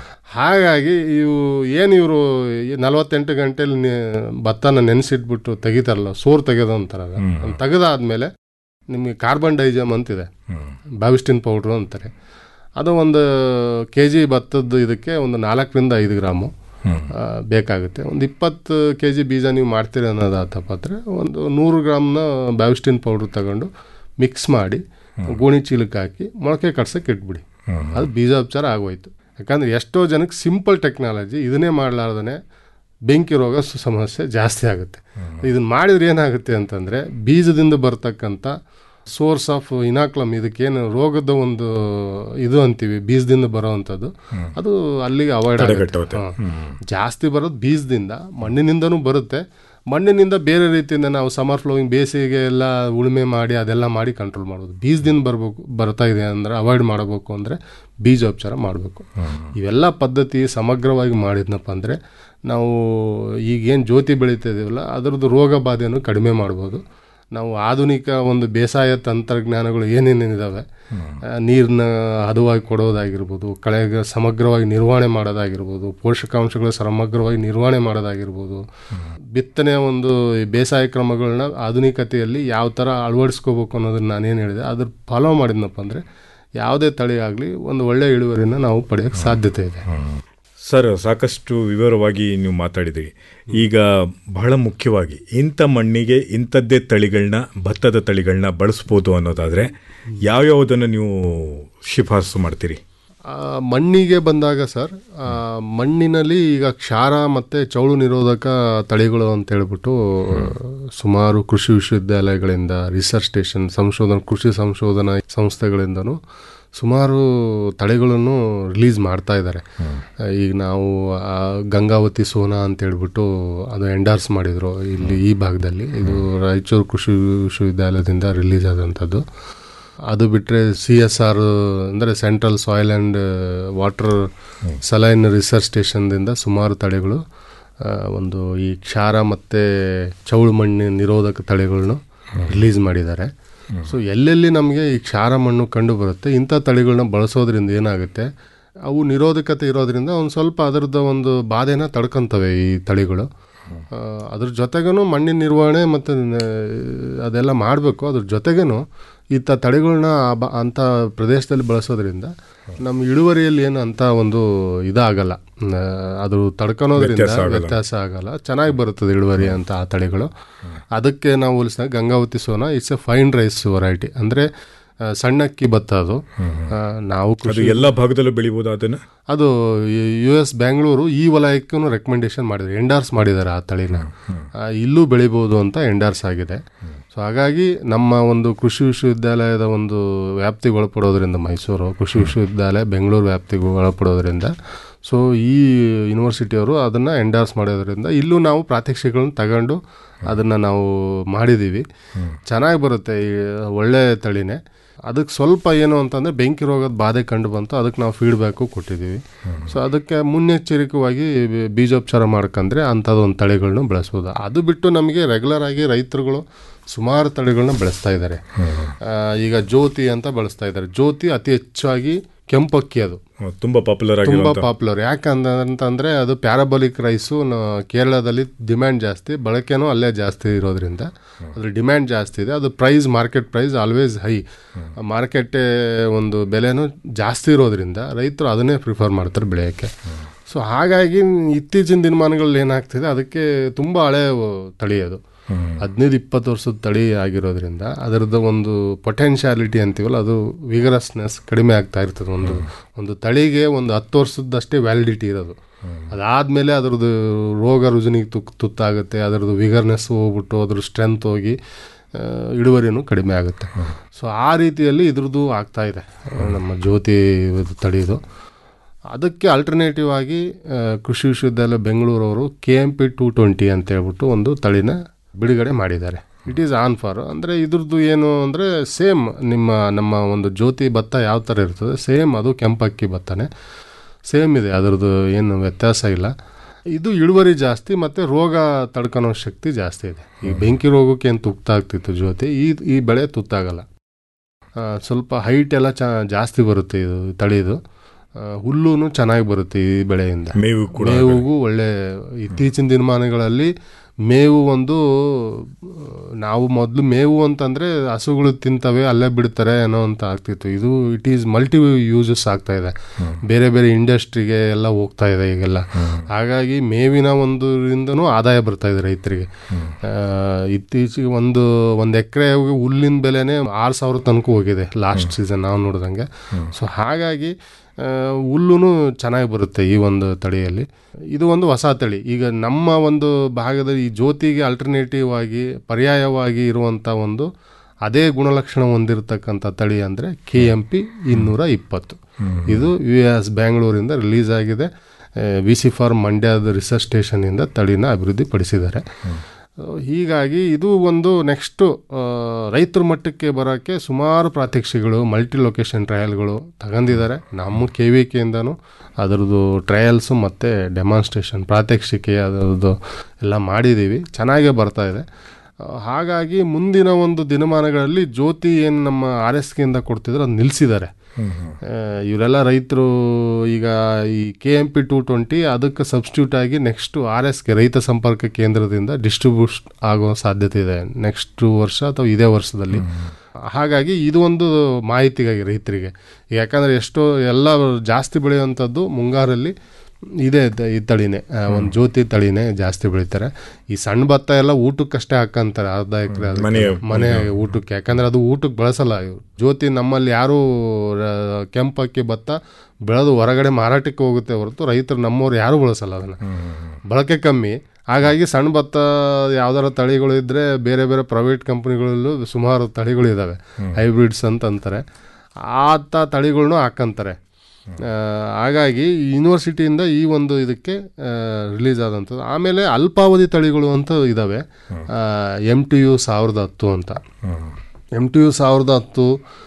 ಹಾಗಾಗಿ ಇವು ಏನು ಇವರು ನಲವತ್ತೆಂಟು ಗಂಟೆಲಿ ನೆ- ಭತ್ತನ ನೆನೆಸಿಟ್ಬಿಟ್ಟು ತೆಗಿತಾರಲ್ಲ ಸೋರ್ ತೆಗೆದು ಅಂತಾರೆ ಅದನ್ನ ತೆಗೆದಾದ್ಮೇಲೆ ನಿಮಗೆ ಕಾರ್ಬನ್ ಡೈಜಮ್ ಅಂತಿದೆ ಬಾವಿಸ್ಟಿನ್ ಪೌಡ್ರು ಅಂತಾರೆ ಅದು ಒಂದು ಕೆ ಜಿ ಭತ್ತದ ಇದಕ್ಕೆ ಒಂದು ನಾಲ್ಕರಿಂದ ಐದು ಗ್ರಾಮು ಆ, ಬೇಕಾಗುತ್ತೆ ಒಂದು ಇಪ್ಪತ್ತು ಕೆ ಜಿ ಬೀಜ ನೀವು ಮಾಡ್ತೀರಿ ಅನ್ನೋದಾತಪ್ಪ ಅಂದರೆ ಒಂದು ನೂರು ಗ್ರಾಮ್ನ ಬ್ಯಾವಿಸ್ಟಿನ್ ಪೌಡ್ರ್ ತಗೊಂಡು ಮಿಕ್ಸ್ ಮಾಡಿ ಗೋಣಿ ಚೀಲಕ್ಕೆ ಹಾಕಿ ಮೊಳಕೆ ಕಟ್ಸಕ್ಕೆ ಇಟ್ಬಿಡಿ ಅದು ಬೀಜೋಪಚಾರ ಆಗೋಯ್ತು ಯಾಕಂದ್ರೆ ಎಷ್ಟೋ ಜನಕ್ಕೆ ಸಿಂಪಲ್ ಟೆಕ್ನಾಲಜಿ ಇದನ್ನೇ ಮಾಡಲಾರ್ದೇ ಬೆಂಕಿ ರೋಗ ಸ- ಸಮಸ್ಯೆ ಜಾಸ್ತಿ ಆಗುತ್ತೆ ಇದನ್ನ ಮಾಡಿದ್ರೆ ಏನಾಗುತ್ತೆ ಅಂತಂದರೆ ಬೀಜದಿಂದ ಬರ್ತಕ್ಕಂಥ ಸೋರ್ಸ್ ಆಫ್ ಇನಾಕ್ಲಮ್ ಇದಕ್ಕೇನು ರೋಗದ ಒಂದು ಇದು ಅಂತೀವಿ ಬೀಜದಿಂದ ಬರೋವಂಥದ್ದು ಅದು ಅಲ್ಲಿಗೆ ಅವಾಯ್ಡ್ ಆಗುತ್ತೆ ತಡೆಗಟ್ಟುತ್ತೆ. ಹಾ. ಜಾಸ್ತಿ ಬರೋದು ಬೀಜದಿಂದ ಮಣ್ಣಿನಿಂದನೂ ಬರುತ್ತೆ ಮಣ್ಣಿನಿಂದ ಬೇರೆ ರೀತಿಯಿಂದ ನಾವು ಸಮರ್ ಫ್ಲೋಯಿಂಗ್ ಬೇಸಿಗೆ ಎಲ್ಲ ಉಳುಮೆ ಮಾಡಿ ಅದೆಲ್ಲ ಮಾಡಿ ಕಂಟ್ರೋಲ್ ಮಾಡೋದು ಬೀಜದಿಂದ ಬರಬೇಕು ಬರ್ತಾ ಇದೆ ಅಂದರೆ ಅವಾಯ್ಡ್ ಮಾಡಬೇಕು ಅಂದರೆ ಬೀಜೋಪಚಾರ ಮಾಡಬೇಕು ಇವೆಲ್ಲ ಪದ್ಧತಿ ಸಮಗ್ರವಾಗಿ ಮಾಡಿದ್ನಪ್ಪ ಅಂದರೆ ನಾವು ಈಗೇನು ಜ್ಯೋತಿ ಬೆಳೀತಾ ಇದೀವಲ್ಲ ಅದರದ್ದು ರೋಗ ಬಾಧೆಯನ್ನು ಕಡಿಮೆ ಮಾಡ್ಬೋದು ನಾವು ಆಧುನಿಕ ಒಂದು ಬೇಸಾಯ ತಂತ್ರಜ್ಞಾನಗಳು ಏನೇನೇನಿದ್ದಾವೆ ನೀರನ್ನ ಹದವಾಗಿ ಕೊಡೋದಾಗಿರ್ಬೋದು ಕಳೆಗೆ ಸಮಗ್ರವಾಗಿ ನಿರ್ವಹಣೆ ಮಾಡೋದಾಗಿರ್ಬೋದು ಪೋಷಕಾಂಶಗಳ ಸಮಗ್ರವಾಗಿ ನಿರ್ವಹಣೆ ಮಾಡೋದಾಗಿರ್ಬೋದು ಬಿತ್ತನೆಯ ಒಂದು ಈ ಬೇಸಾಯ ಕ್ರಮಗಳನ್ನ ಆಧುನಿಕತೆಯಲ್ಲಿ ಯಾವ ಥರ ಅಳವಡಿಸ್ಕೋಬೇಕು ಅನ್ನೋದನ್ನ ನಾನೇನು ಹೇಳಿದೆ ಅದ್ರ ಫಾಲೋ ಮಾಡಿದ್ನಪ್ಪ ಅಂದರೆ ಯಾವುದೇ ತಳಿ ಆಗಲಿ ಒಂದು ಒಳ್ಳೆಯ ಇಳುವರಿನ ನಾವು ಪಡೆಯೋಕ್ಕೆ ಸಾಧ್ಯತೆ ಇದೆ ಸರ್ ಸಾಕಷ್ಟು ವಿವರವಾಗಿ ನೀವು ಮಾತಾಡಿದಿರಿ ಈಗ ಬಹಳ ಮುಖ್ಯವಾಗಿ ಇಂಥ ಮಣ್ಣಿಗೆ ಇಂಥದ್ದೇ ತಳಿಗಳನ್ನ ಭತ್ತದ ತಳಿಗಳನ್ನ ಬಳಸ್ಬೋದು ಅನ್ನೋದಾದರೆ ಯಾವ್ಯಾವುದನ್ನು ನೀವು ಶಿಫಾರಸು ಮಾಡ್ತೀರಿ ಆ, ಮಣ್ಣಿಗೆ ಬಂದಾಗ ಸರ್ ಆ, ಮಣ್ಣಿನಲ್ಲಿ ಈಗ ಕ್ಷಾರ ಮತ್ತು ಚೌಳು ನಿರೋಧಕ ತಳಿಗಳು ಅಂತ ಹೇಳ್ಬಿಟ್ಟು ಸುಮಾರು ಕೃಷಿ ವಿಶ್ವವಿದ್ಯಾಲಯಗಳಿಂದ ರಿಸರ್ಚ್ ಸ್ಟೇಷನ್ ಸಂಶೋಧನಾ ಕೃಷಿ ಸಂಶೋಧನಾ ಸಂಸ್ಥೆಗಳಿಂದನೂ ಸುಮಾರು ತಳಿಗಳನ್ನು ರಿಲೀಸ್ ಮಾಡ್ತಾ ಇದ್ದಾರೆ ಈಗ ನಾವು ಆ, ಗಂಗಾವತಿ ಸೋನಾ ಅಂತ ಹೇಳ್ಬಿಟ್ಟು ಅದು ಎಂಡಾರ್ಸ್ ಮಾಡಿದ್ರು ಇಲ್ಲಿ ಈ ಭಾಗದಲ್ಲಿ ಇದು ರಾಯಚೂರು ಕೃಷಿ ವಿಶ್ವವಿದ್ಯಾಲಯದಿಂದ ರಿಲೀಸ್ ಆದಂಥದ್ದು ಅದು ಬಿಟ್ಟರೆ ಸಿ ಎಸ್ ಆರ್ ಅಂದರೆ central soil and water saline research ಸ್ಟೇಷನ್ದಿಂದ ಸುಮಾರು ತಳಿಗಳು ಆ, ಒಂದು ಈ ಕ್ಷಾರ ಮತ್ತು ಚೌಳು ಮಣ್ಣು ನಿರೋಧಕ ತಳಿಗಳನ್ನು ರಿಲೀಸ್ ಮಾಡಿದ್ದಾರೆ ಸೊ ಎಲ್ಲೆಲ್ಲಿ ನಮಗೆ ಈ ಕ್ಷಾರ ಮಣ್ಣು ಕಂಡು ಬರುತ್ತೆ ಇಂಥ ತಳಿಗಳನ್ನ ಬಳಸೋದ್ರಿಂದ ಏನಾಗುತ್ತೆ ಅವು ನಿರೋಧಕತೆ ಇರೋದ್ರಿಂದ ಒಂದು ಸ್ವಲ್ಪ ಅದರದ್ದು ಒಂದು ಬಾಧೆನ ತಡ್ಕೊತವೆ ಈ ತಳಿಗಳು ಆ, ಅದ್ರ ಜೊತೆಗೇನು ಮಣ್ಣಿನ ನಿರ್ವಹಣೆ ಮತ್ತು ಅದೆಲ್ಲ ಮಾಡಬೇಕು ಅದ್ರ ಜೊತೆಗೇನು ಇಂಥ ತಳಿಗಳನ್ನ ಆ ಬ ಅಂಥ ಪ್ರದೇಶದಲ್ಲಿ ಬಳಸೋದ್ರಿಂದ ನಮ್ಮ ಇಳುವರಿಯಲ್ಲಿ ಏನು ಅಂತ ಒಂದು ಇದಾಗಲ್ಲ ಆ, ಅದು ತಡ್ಕೊಳೋದ್ರಿಂದ ವ್ಯತ್ಯಾಸ ಆಗಲ್ಲ. ವ್ಯತ್ಯಾಸ ಆಗಲ್ಲ ಚೆನ್ನಾಗಿ ಬರುತ್ತದೆ ಇಳುವರಿ ಅಂತ ಆ ತಳಿಗಳು ಅದಕ್ಕೆ ನಾವು ಹೋಲಿಸಿದಾಗ Gangavathi Sona it's a fine rice variety ಅಂದರೆ ಸಣ್ಣಕ್ಕಿ ಭತ್ತ ಅದು ಆ, ನಾವು ಅದು ಕೃಷಿ ಎಲ್ಲ ಭಾಗದಲ್ಲೂ ಬೆಳಿಬೋದು ಅದನ್ನ ಅದು ಯು ಎಸ್ ಬ್ಯಾಂಗ್ಳೂರು ಈ ವಲಯಕ್ಕೂ ರೆಕಮೆಂಡೇಶನ್ ಮಾಡಿದ್ದಾರೆ ಎಂಡಾರ್ಸ್ ಮಾಡಿದ್ದಾರೆ ಆ ತಳಿನ ಆ, ಇಲ್ಲೂ ಬೆಳಿಬೋದು ಅಂತ ಎಂಡಾರ್ಸ್ ಆಗಿದೆ ಸೊ ಹಾಗಾಗಿ ನಮ್ಮ ಒಂದು ಕೃಷಿ ವಿಶ್ವವಿದ್ಯಾಲಯದ ಒಂದು ವ್ಯಾಪ್ತಿಗೆ ಒಳಪಡೋದ್ರಿಂದ ಮೈಸೂರು ಕೃಷಿ ವಿಶ್ವವಿದ್ಯಾಲಯ ಬೆಂಗಳೂರು ವ್ಯಾಪ್ತಿಗೆ ಒಳಪಡೋದ್ರಿಂದ ಸೊ ಈ ಯೂನಿವರ್ಸಿಟಿಯವರು ಅದನ್ನು ಎಂಡಾರ್ಸ್ ಮಾಡೋದ್ರಿಂದ ಇಲ್ಲೂ ನಾವು ಪ್ರಾತ್ಯಕ್ಷಿಕಗಳನ್ನ ತಗೊಂಡು ಅದನ್ನು ನಾವು ಮಾಡಿದ್ದೀವಿ ಚೆನ್ನಾಗಿ ಬರುತ್ತೆ ಈ ಒಳ್ಳೆ ತಳಿನೇ ಅದಕ್ಕೆ ಸ್ವಲ್ಪ ಏನು ಅಂತಂದರೆ ಬೆಂಕಿ ರೋಗದ ಬಾಧೆ ಕಂಡು ಬಂತು ಅದಕ್ಕೆ ನಾವು ಫೀಡ್ಬ್ಯಾಕು ಕೊಟ್ಟಿದ್ದೀವಿ ಸೊ ಅದಕ್ಕೆ ಮುನ್ನೆಚ್ಚರಿಕೆಯಾಗಿ ಬಿ- ಬೀಜೋಪಚಾರ ಮಾಡ್ಕೊಂಡ್ರೆ ಅಂಥದ್ದೊಂದು ತಳಿಗಳನ್ನ ಬೆಳೆಸ್ಬೋದು ಅದು ಬಿಟ್ಟು ನಮಗೆ ರೆಗ್ಯುಲರ್ ಆಗಿ ರೈತರುಗಳು ಸುಮಾರು ತಳಿಗಳನ್ನ ಬೆಳೆಸ್ತಾ ಇದ್ದಾರೆ ಆ, ಈಗ ಜ್ಯೋತಿ ಅಂತ ಬೆಳೆಸ್ತಾ ಇದ್ದಾರೆ ಜ್ಯೋತಿ ಅತಿ ಹೆಚ್ಚಾಗಿ ಕೆಂಪಕ್ಕಿ ಅದು ಹ್ಮ್, ತುಂಬಾ ಪಾಪ್ಯುಲರ್ ತುಂಬ ಆಗಿರುವಂತ ಪಾಪ್ಯುಲರ್ ಯಾಕಂತಂದ್ರೆ ಅದು ಪ್ಯಾರಾಬೋಲಿಕ್ ರೈಸು ಕೇರಳದಲ್ಲಿ ಡಿಮ್ಯಾಂಡ್ ಜಾಸ್ತಿ ಬಳಕೆನೂ ಅಲ್ಲೇ ಜಾಸ್ತಿ ಇರೋದ್ರಿಂದ ಅದ್ರ ಡಿಮ್ಯಾಂಡ್ ಜಾಸ್ತಿ ಇದೆ ಅದು price market price always high market ಒಂದು ಬೆಲೆನೂ ಜಾಸ್ತಿ ಇರೋದ್ರಿಂದ ರೈತರು ಅದನ್ನೇ ಪ್ರಿಫರ್ ಮಾಡ್ತಾರೆ ಬೆಳೆಯೋಕ್ಕೆ ಸೊ ಹಾಗಾಗಿ ಇತ್ತೀಚಿನ ದಿನಮಾನಗಳಲ್ಲಿ ಏನಾಗ್ತಿದೆ ಅದಕ್ಕೆ ತುಂಬ ಹಳೆ ತಳಿ ಅದು ಹದಿನೈದು ಇಪ್ಪತ್ತು ವರ್ಷದ ತಳಿ ಆಗಿರೋದ್ರಿಂದ ಅದರದ್ದು ಒಂದು ಪೊಟೆನ್ಶಿಯಾಲಿಟಿ ಅಂತೀವಲ್ಲ ಅದು ವಿಗರಸ್ನೆಸ್ ಕಡಿಮೆ ಆಗ್ತಾ ಇರ್ತದೆ ಒಂದು ಒಂದು ತಳಿಗೆ ಒಂದು ಹತ್ತು ವರ್ಷದಷ್ಟೇ ವ್ಯಾಲಿಡಿಟಿ ಇರೋದು ಅದಾದಮೇಲೆ ಅದರದ್ದು ರೋಗ ರುಜಿನಿಗೆ ತುಕ್ ತುತ್ತಾಗುತ್ತೆ ಅದರದ್ದು ವಿಗರ್ನೆಸ್ ಹೋಗ್ಬಿಟ್ಟು ಅದ್ರ ಸ್ಟ್ರೆಂತ್ ಹೋಗಿ ಆ, ಇಳುವರಿನೂ ಕಡಿಮೆ ಆಗುತ್ತೆ ಸೊ ಆ ರೀತಿಯಲ್ಲಿ ಇದ್ರದ್ದು ಆಗ್ತಾ ಇದೆ ನಮ್ಮ ಜ್ಯೋತಿ ಇದು ತಳಿದು ಅದಕ್ಕೆ ಆಲ್ಟರ್ನೇಟಿವ್ ಆಗಿ ಆ, ಕೃಷಿ ವಿಶ್ವವಿದ್ಯಾಲಯ ಬೆಂಗಳೂರವರು K M P two twenty ಅಂತ ಹೇಳ್ಬಿಟ್ಟು ಒಂದು ತಳಿನ ಬಿಡುಗಡೆ ಮಾಡಿದ್ದಾರೆ ಇಟ್ ಈಸ್ ಆನ್ ಫಾರ್ ಅಂದರೆ ಇದ್ರದ್ದು ಏನು ಅಂದರೆ ಸೇಮ್ ನಿಮ್ಮ ನಮ್ಮ ಒಂದು ಜ್ಯೋತಿ ಭತ್ತ ಯಾವ ಥರ ಇರ್ತದೆ ಸೇಮ್ ಅದು ಕೆಂಪಕ್ಕಿ ಭತ್ತನೇ ಸೇಮ್ ಇದೆ ಅದರದ್ದು ಏನು ವ್ಯತ್ಯಾಸ ಇಲ್ಲ ಇದು ಇಳುವರಿ ಜಾಸ್ತಿ ಮತ್ತು ರೋಗ ತಡ್ಕೊಳೋ ಶಕ್ತಿ ಜಾಸ್ತಿ ಇದೆ ಈ ಬೆಂಕಿ ರೋಗಕ್ಕೆ ಏನು ತುತ್ತಾಗ್ತಿತ್ತು ಜ್ಯೋತಿ ಈ ಈ ಬೆಳೆ ತುತ್ತಾಗಲ್ಲ ಆ, ಸ್ವಲ್ಪ ಹೈಟ್ ಎಲ್ಲ ಚ ಜಾಸ್ತಿ ಬರುತ್ತೆ ಇದು ತಳಿದು ಹುಲ್ಲೂ ಚೆನ್ನಾಗಿ ಬರುತ್ತೆ ಈ ಬೆಳೆಯಿಂದ ಮೇವು ಕೂಡ ಮೇವಿಗೂ ಒಳ್ಳೆ ಇತ್ತೀಚಿನ ದಿನಮಾನಗಳಲ್ಲಿ ಮೇವು ಒಂದು ಆ, ನಾವು ಮೊದಲು ಮೇವು ಅಂತಂದರೆ ಹಸುಗಳು ತಿಂತವೆ ಅಲ್ಲೇ ಬಿಡ್ತಾರೆ ಅನ್ನೋ ಅಂತ ಆಗ್ತಿತ್ತು ಇದು ಇಟ್ ಈಸ್ ಮಲ್ಟಿ ಯೂಸಸ್ ಆಗ್ತಾ ಇದೆ ಬೇರೆ ಬೇರೆ ಇಂಡಸ್ಟ್ರಿಗೆ ಎಲ್ಲ ಹೋಗ್ತಾ ಇದೆ ಈಗೆಲ್ಲ ಹಾಗಾಗಿ ಮೇವಿನ ಒಂದರಿಂದನೂ ಆದಾಯ ಬರ್ತಾ ಇದೆ ರೈತರಿಗೆ ಆ, ಇತ್ತೀಚೆಗೆ ಒಂದು ಒಂದು ಎಕರೆ ಹುಲ್ಲಿನ ಬೆಲೆನೇ ಆರು ಸಾವಿರ ತನಕ ಹೋಗಿದೆ ಲಾಸ್ಟ್ ಸೀಸನ್ ನಾವು ನೋಡಿದಂಗೆ ಸೊ ಹಾಗಾಗಿ ಹುಲ್ಲೂ ಚೆನ್ನಾಗಿ ಬರುತ್ತೆ ಈ ಒಂದು ತಳಿಯಲ್ಲಿ ಇದು ಒಂದು ಹೊಸ ತಳಿ ಈಗ ನಮ್ಮ ಒಂದು ಭಾಗದಲ್ಲಿ ಈ ಜ್ಯೋತಿಗೆ ಅಲ್ಟರ್ನೇಟಿವ್ ಆಗಿ ಪರ್ಯಾಯವಾಗಿ ಇರುವಂಥ ಒಂದು ಅದೇ ಗುಣಲಕ್ಷಣ ಹೊಂದಿರತಕ್ಕಂಥ ತಳಿ ಅಂದರೆ ಕೆ ಎಮ್ ಪಿ ಇನ್ನೂರ ಇಪ್ಪತ್ತು ಇದು ಯು ಎಸ್ ಬ್ಯಾಂಗ್ಳೂರಿಂದ ರಿಲೀಸ್ ಆಗಿದೆ ವಿ ಸಿ ಫಾರ್ಮ್ ಮಂಡ್ಯದ ರಿಸರ್ಚ್ ಸ್ಟೇಷನಿಂದ ತಳಿನ ಅಭಿವೃದ್ಧಿಪಡಿಸಿದ್ದಾರೆ ಹೀಗಾಗಿ ಇದು ಒಂದು ನೆಕ್ಸ್ಟು ರೈತರ ಮಟ್ಟಕ್ಕೆ ಬರೋಕ್ಕೆ ಸುಮಾರು ಪ್ರಾತ್ಯಕ್ಷಿಗಳು ಮಲ್ಟಿ ಲೊಕೇಶನ್ ಟ್ರಯಲ್ಗಳು ತಗೊಂಡಿದ್ದಾರೆ ನಮ್ಮ ಕೆ ವಿ ಕೆಯಿಂದನೂ ಅದರದ್ದು ಟ್ರಯಲ್ಸು ಮತ್ತು ಡೆಮಾನ್ಸ್ಟ್ರೇಷನ್ ಪ್ರಾತ್ಯಕ್ಷಿಕೆ ಅದರದ್ದು ಎಲ್ಲ ಮಾಡಿದ್ದೀವಿ ಚೆನ್ನಾಗೇ ಬರ್ತಾ ಇದೆ ಆ, ಹಾಗಾಗಿ ಮುಂದಿನ ಒಂದು ದಿನಮಾನಗಳಲ್ಲಿ ಜ್ಯೋತಿ ಏನು ನಮ್ಮ ಆರ್ ಎಸ್ ಕೆಯಿಂದ ಕೊಡ್ತಿದ್ರು ಅದು ನಿಲ್ಲಿಸಿದ್ದಾರೆ ಆ, ಇವರೆಲ್ಲ ರೈತರು ಈಗ ಈ K M P two twenty ಅದಕ್ಕೆ ಸಬ್ಸ್ಟಿಟ್ಯೂಟ್ ಆಗಿ ನೆಕ್ಸ್ಟ್ ಆರ್ ಎಸ್ಗೆ ರೈತ ಸಂಪರ್ಕ ಕೇಂದ್ರದಿಂದ ಡಿಸ್ಟ್ರಿಬ್ಯೂಟ್ ಆಗೋ ಸಾಧ್ಯತೆ ಇದೆ ನೆಕ್ಸ್ಟ್ ವರ್ಷ ಅಥವಾ ಇದೇ ವರ್ಷದಲ್ಲಿ ಹಾಗಾಗಿ ಇದು ಒಂದು ಮಾಹಿತಿಗಾಗಿ ರೈತರಿಗೆ ಯಾಕಂದರೆ ಎಷ್ಟೋ ಎಲ್ಲ ಜಾಸ್ತಿ ಬೆಳೆಯುವಂಥದ್ದು ಮುಂಗಾರಲ್ಲಿ ಇದೇ ತ- ಈ ತಳಿನೇ ಒಂದು ಜ್ಯೋತಿ ತಳಿನೇ ಜಾಸ್ತಿ ಬೆಳಿತಾರೆ ಈ ಸಣ್ಣ ಭತ್ತ ಎಲ್ಲ ಊಟಕ್ಕಷ್ಟೇ ಹಾಕಂತಾರೆ ಅರ್ಧ ಎಕರೆ ಮನೆ ಮನೆ ಊಟಕ್ಕೆ ಯಾಕಂದ್ರೆ ಅದು ಊಟಕ್ಕೆ ಬಳಸಲ್ಲ ಇವ್ರು ಜ್ಯೋತಿ ನಮ್ಮಲ್ಲಿ ಯಾರು ರ- ಕೆಂಪಕ್ಕಿ ಭತ್ತ ಬೆಳೆದು ಹೊರಗಡೆ ಮಾರಾಟಕ್ಕೆ ಹೋಗುತ್ತೆ ಹೊರತು ರೈತರು ನಮ್ಮವ್ರು ಯಾರು ಬಳಸಲ್ಲ ಅದನ್ನು ಬಳಕೆ ಕಮ್ಮಿ ಹಾಗಾಗಿ ಸಣ್ಣ ಭತ್ತ ಯಾವ್ದಾರ ತಳಿಗಳು ಇದ್ದರೆ ಬೇರೆ ಬೇರೆ ಪ್ರೈವೇಟ್ ಕಂಪ್ನಿಗಳಲ್ಲೂ ಸುಮಾರು ತಳಿಗಳು ಇದ್ದಾವೆ ಹೈಬ್ರಿಡ್ಸ್ ಅಂತ ಅಂತಾರೆ ಆತ ತಳಿಗಳ್ನು ಹಾಕಂತಾರೆ ಆ, ಹಾಗಾಗಿ ಯೂನಿವರ್ಸಿಟಿಯಿಂದ ಈ ಒಂದು ಇದಕ್ಕೆ ರಿಲೀಸ್ ಆದಂಥದ್ದು ಆಮೇಲೆ ಅಲ್ಪಾವಧಿ ತಳಿಗಳು ಅಂತ ಇದ್ದಾವೆ ಎಮ್ ಟಿ ಯು ಸಾವಿರದ ಹತ್ತು ಅಂತ ಎಮ್ ಟಿ ಯು ಸಾವಿರದ ಹತ್ತು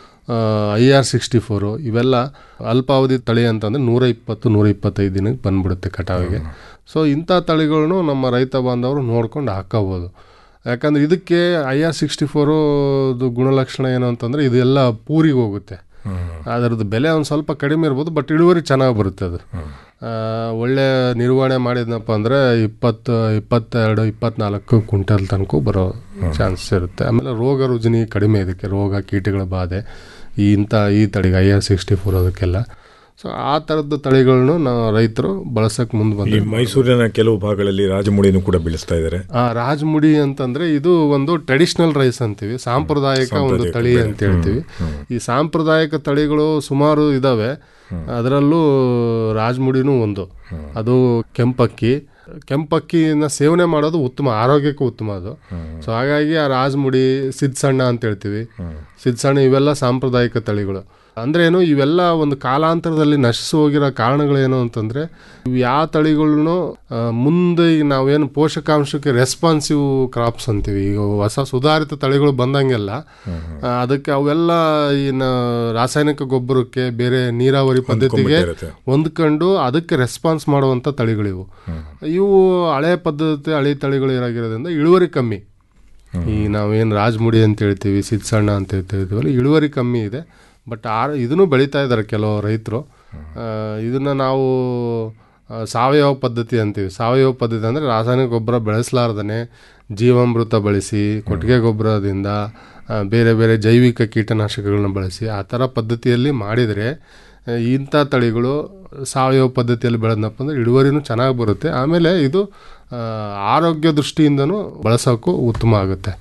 ಐ ಆರ್ ಸಿಕ್ಸ್ಟಿ ಫೋರು ಇವೆಲ್ಲ ಅಲ್ಪಾವಧಿ ತಳಿ ಅಂತಂದರೆ ನೂರ ಇಪ್ಪತ್ತು ನೂರ ಇಪ್ಪತ್ತೈದು ದಿನಕ್ಕೆ ಬಂದ್ಬಿಡುತ್ತೆ ಕಟಾವಿಗೆ ಸೊ ಇಂಥ ತಳಿಗಳನ್ನು ನಮ್ಮ ರೈತ ಬಾಂಧವರು ನೋಡ್ಕೊಂಡು ಹಾಕೋಬೋದು ಯಾಕಂದರೆ ಇದಕ್ಕೆ ಐ ಆರ್ ಸಿಕ್ಸ್ಟಿ ಫೋರು ಗುಣಲಕ್ಷಣ ಏನು ಅಂತಂದರೆ ಇದೆಲ್ಲ ಪೂರಿಗೆ ಹೋಗುತ್ತೆ ಅದರದ್ದು ಬೆಲೆ ಒಂದು ಸ್ವಲ್ಪ ಕಡಿಮೆ ಇರ್ಬೋದು ಬಟ್ ಇಳುವರಿ ಚೆನ್ನಾಗಿ ಬರುತ್ತೆ ಅದು ಆ, ಒಳ್ಳೆ ನಿರ್ವಹಣೆ ಮಾಡಿದ್ನಪ್ಪ ಅಂದರೆ ಇಪ್ಪತ್ತು ಇಪ್ಪತ್ತೆರಡು ಇಪ್ಪತ್ನಾಲ್ಕು ಕ್ವಿಂಟಲ್ ತನಕ ಬರೋ ಚಾನ್ಸ್ ಇರುತ್ತೆ ಆಮೇಲೆ ರೋಗ ರುಜಿನಿ ಕಡಿಮೆ ಇದಕ್ಕೆ ರೋಗ ಕೀಟಗಳ ಬಾಧೆ ಈ ಇಂಥ ಈ ತಳಿಗೆ ಐ ಆರ್ ಸಿಕ್ಸ್ಟಿ ಫೋರ್ ಅದಕ್ಕೆಲ್ಲ ಸೊ ಆ ಥರದ್ದು ತಳಿಗಳನ್ನು ನಾವು ರೈತರು ಬಳಸಕ್ಕೆ ಮುಂದೆ ಈ ಬಂದ ಮೈಸೂರಿನ ಕೆಲವು ಭಾಗಗಳಲ್ಲಿ ರಾಜಮುಡಿನೂ ಕೂಡ ಬೆಳೆಸ್ತಾ ಇದ್ದಾರೆ ಆ ರಾಜಮುಡಿ ಅಂತಂದ್ರೆ ಇದು ಒಂದು ಟ್ರೆಡಿಷನಲ್ ರೈಸ್ ಅಂತೀವಿ ಸಾಂಪ್ರದಾಯಿಕ ಒಂದು ಸಾಂಪ್ರದಾಯಿಕ ತಳಿ ಬೆಳೆ. ಅಂತ ಹೇಳ್ತೀವಿ ಈ ಸಾಂಪ್ರದಾಯಿಕ ತಳಿಗಳು ಸುಮಾರು ಇದಾವೆ ಅದರಲ್ಲೂ ರಾಜಮುಡಿನೂ ಒಂದು ಅದು ಕೆಂಪಕ್ಕಿ ಕೆಂಪಕ್ಕಿನ ಸೇವನೆ ಮಾಡೋದು ಉತ್ತಮ ಆರೋಗ್ಯಕ್ಕೂ ಉತ್ತಮ ಅದು ಸೊ ಹಾಗಾಗಿ ಆ ರಾಜಮುಡಿ ಸಿದ್ಸಣ್ಣ ಅಂತ ಹೇಳ್ತೀವಿ ಸಿದ್ಸಣ್ಣ ಇವೆಲ್ಲ ಸಾಂಪ್ರದಾಯಿಕ ತಳಿಗಳು ಅಂದ್ರೆ ಏನು ಇವೆಲ್ಲ ಒಂದು ಕಾಲಾಂತರದಲ್ಲಿ ನಶಿಸಿ ಹೋಗಿರೋ ಕಾರಣಗಳೇನು ಅಂತಂದ್ರೆ ಇವು ಯಾವ ತಳಿಗಳನ್ನು ಆ, ಮುಂದೆ ಈಗ ನಾವೇನು ಪೋಷಕಾಂಶಕ್ಕೆ ರೆಸ್ಪಾನ್ಸಿವ್ ಕ್ರಾಪ್ಸ್ ಅಂತೀವಿ ಈಗ ಹೊಸ ಸುಧಾರಿತ ತಳಿಗಳು ಬಂದಂಗೆಲ್ಲ ಆ, ಅದಕ್ಕೆ ಅವೆಲ್ಲ ಇನ್ನು ರಾಸಾಯನಿಕ ಗೊಬ್ಬರಕ್ಕೆ ಬೇರೆ ನೀರಾವರಿ ಪದ್ಧತಿಗೆ ಇರುತ್ತೆ. ಹೊಂದ್ಕೊಂಡು ಅದಕ್ಕೆ ರೆಸ್ಪಾನ್ಸ್ ಮಾಡುವಂಥ ತಳಿಗಳಿವು ಇವು ಹಳೆ ಪದ್ಧತಿ ಹಳೆ ತಳಿಗಳು ಇರಾಗಿರೋದ್ರಿಂದ ಇಳುವರಿ ಕಮ್ಮಿ ಈ ನಾವೇನು ರಾಜಮುಡಿ ಅಂತ ಹೇಳ್ತೀವಿ ಸಿದ್ಸಣ್ಣ ಅಂತ ಹೇಳ್ತೀವಲ್ಲ ಇಳುವರಿ ಕಮ್ಮಿ ಇದೆ ಬಟ್ ಆ ಇದನ್ನು ಬೆಳೀತಾ ಇದ್ದಾರೆ ಕೆಲವು ರೈತರು ಇದನ್ನು ನಾವು ಆ, ಸಾವಯವ ಪದ್ಧತಿ ಅಂತೀವಿ ಸಾವಯವ ಪದ್ಧತಿ ಅಂದರೆ ರಾಸಾಯನಿಕ ಗೊಬ್ಬರ ಬೆಳೆಸಲಾರ್ದೇ ಜೀವಾಮೃತ ಬಳಸಿ ಕೊಟ್ಟಿಗೆ ಗೊಬ್ಬರದಿಂದ ಆ, ಬೇರೆ ಬೇರೆ ಜೈವಿಕ ಕೀಟನಾಶಕಗಳನ್ನ ಬಳಸಿ ಆ ಥರ ಪದ್ಧತಿಯಲ್ಲಿ ಮಾಡಿದರೆ ಆ, ಇಂಥ ತಳಿಗಳು ಸಾವಯವ ಪದ್ಧತಿಯಲ್ಲಿ ಬೆಳೆದ್ನಪ್ಪ ಅಂದರೆ ಇಳುವರಿನೂ ಚೆನ್ನಾಗಿ ಬರುತ್ತೆ ಆಮೇಲೆ ಇದು ಆ, ಆರೋಗ್ಯ ದೃಷ್ಟಿಯಿಂದನೂ ಬಳಸೋಕ್ಕೂ ಉತ್ತಮ ಆಗುತ್ತೆ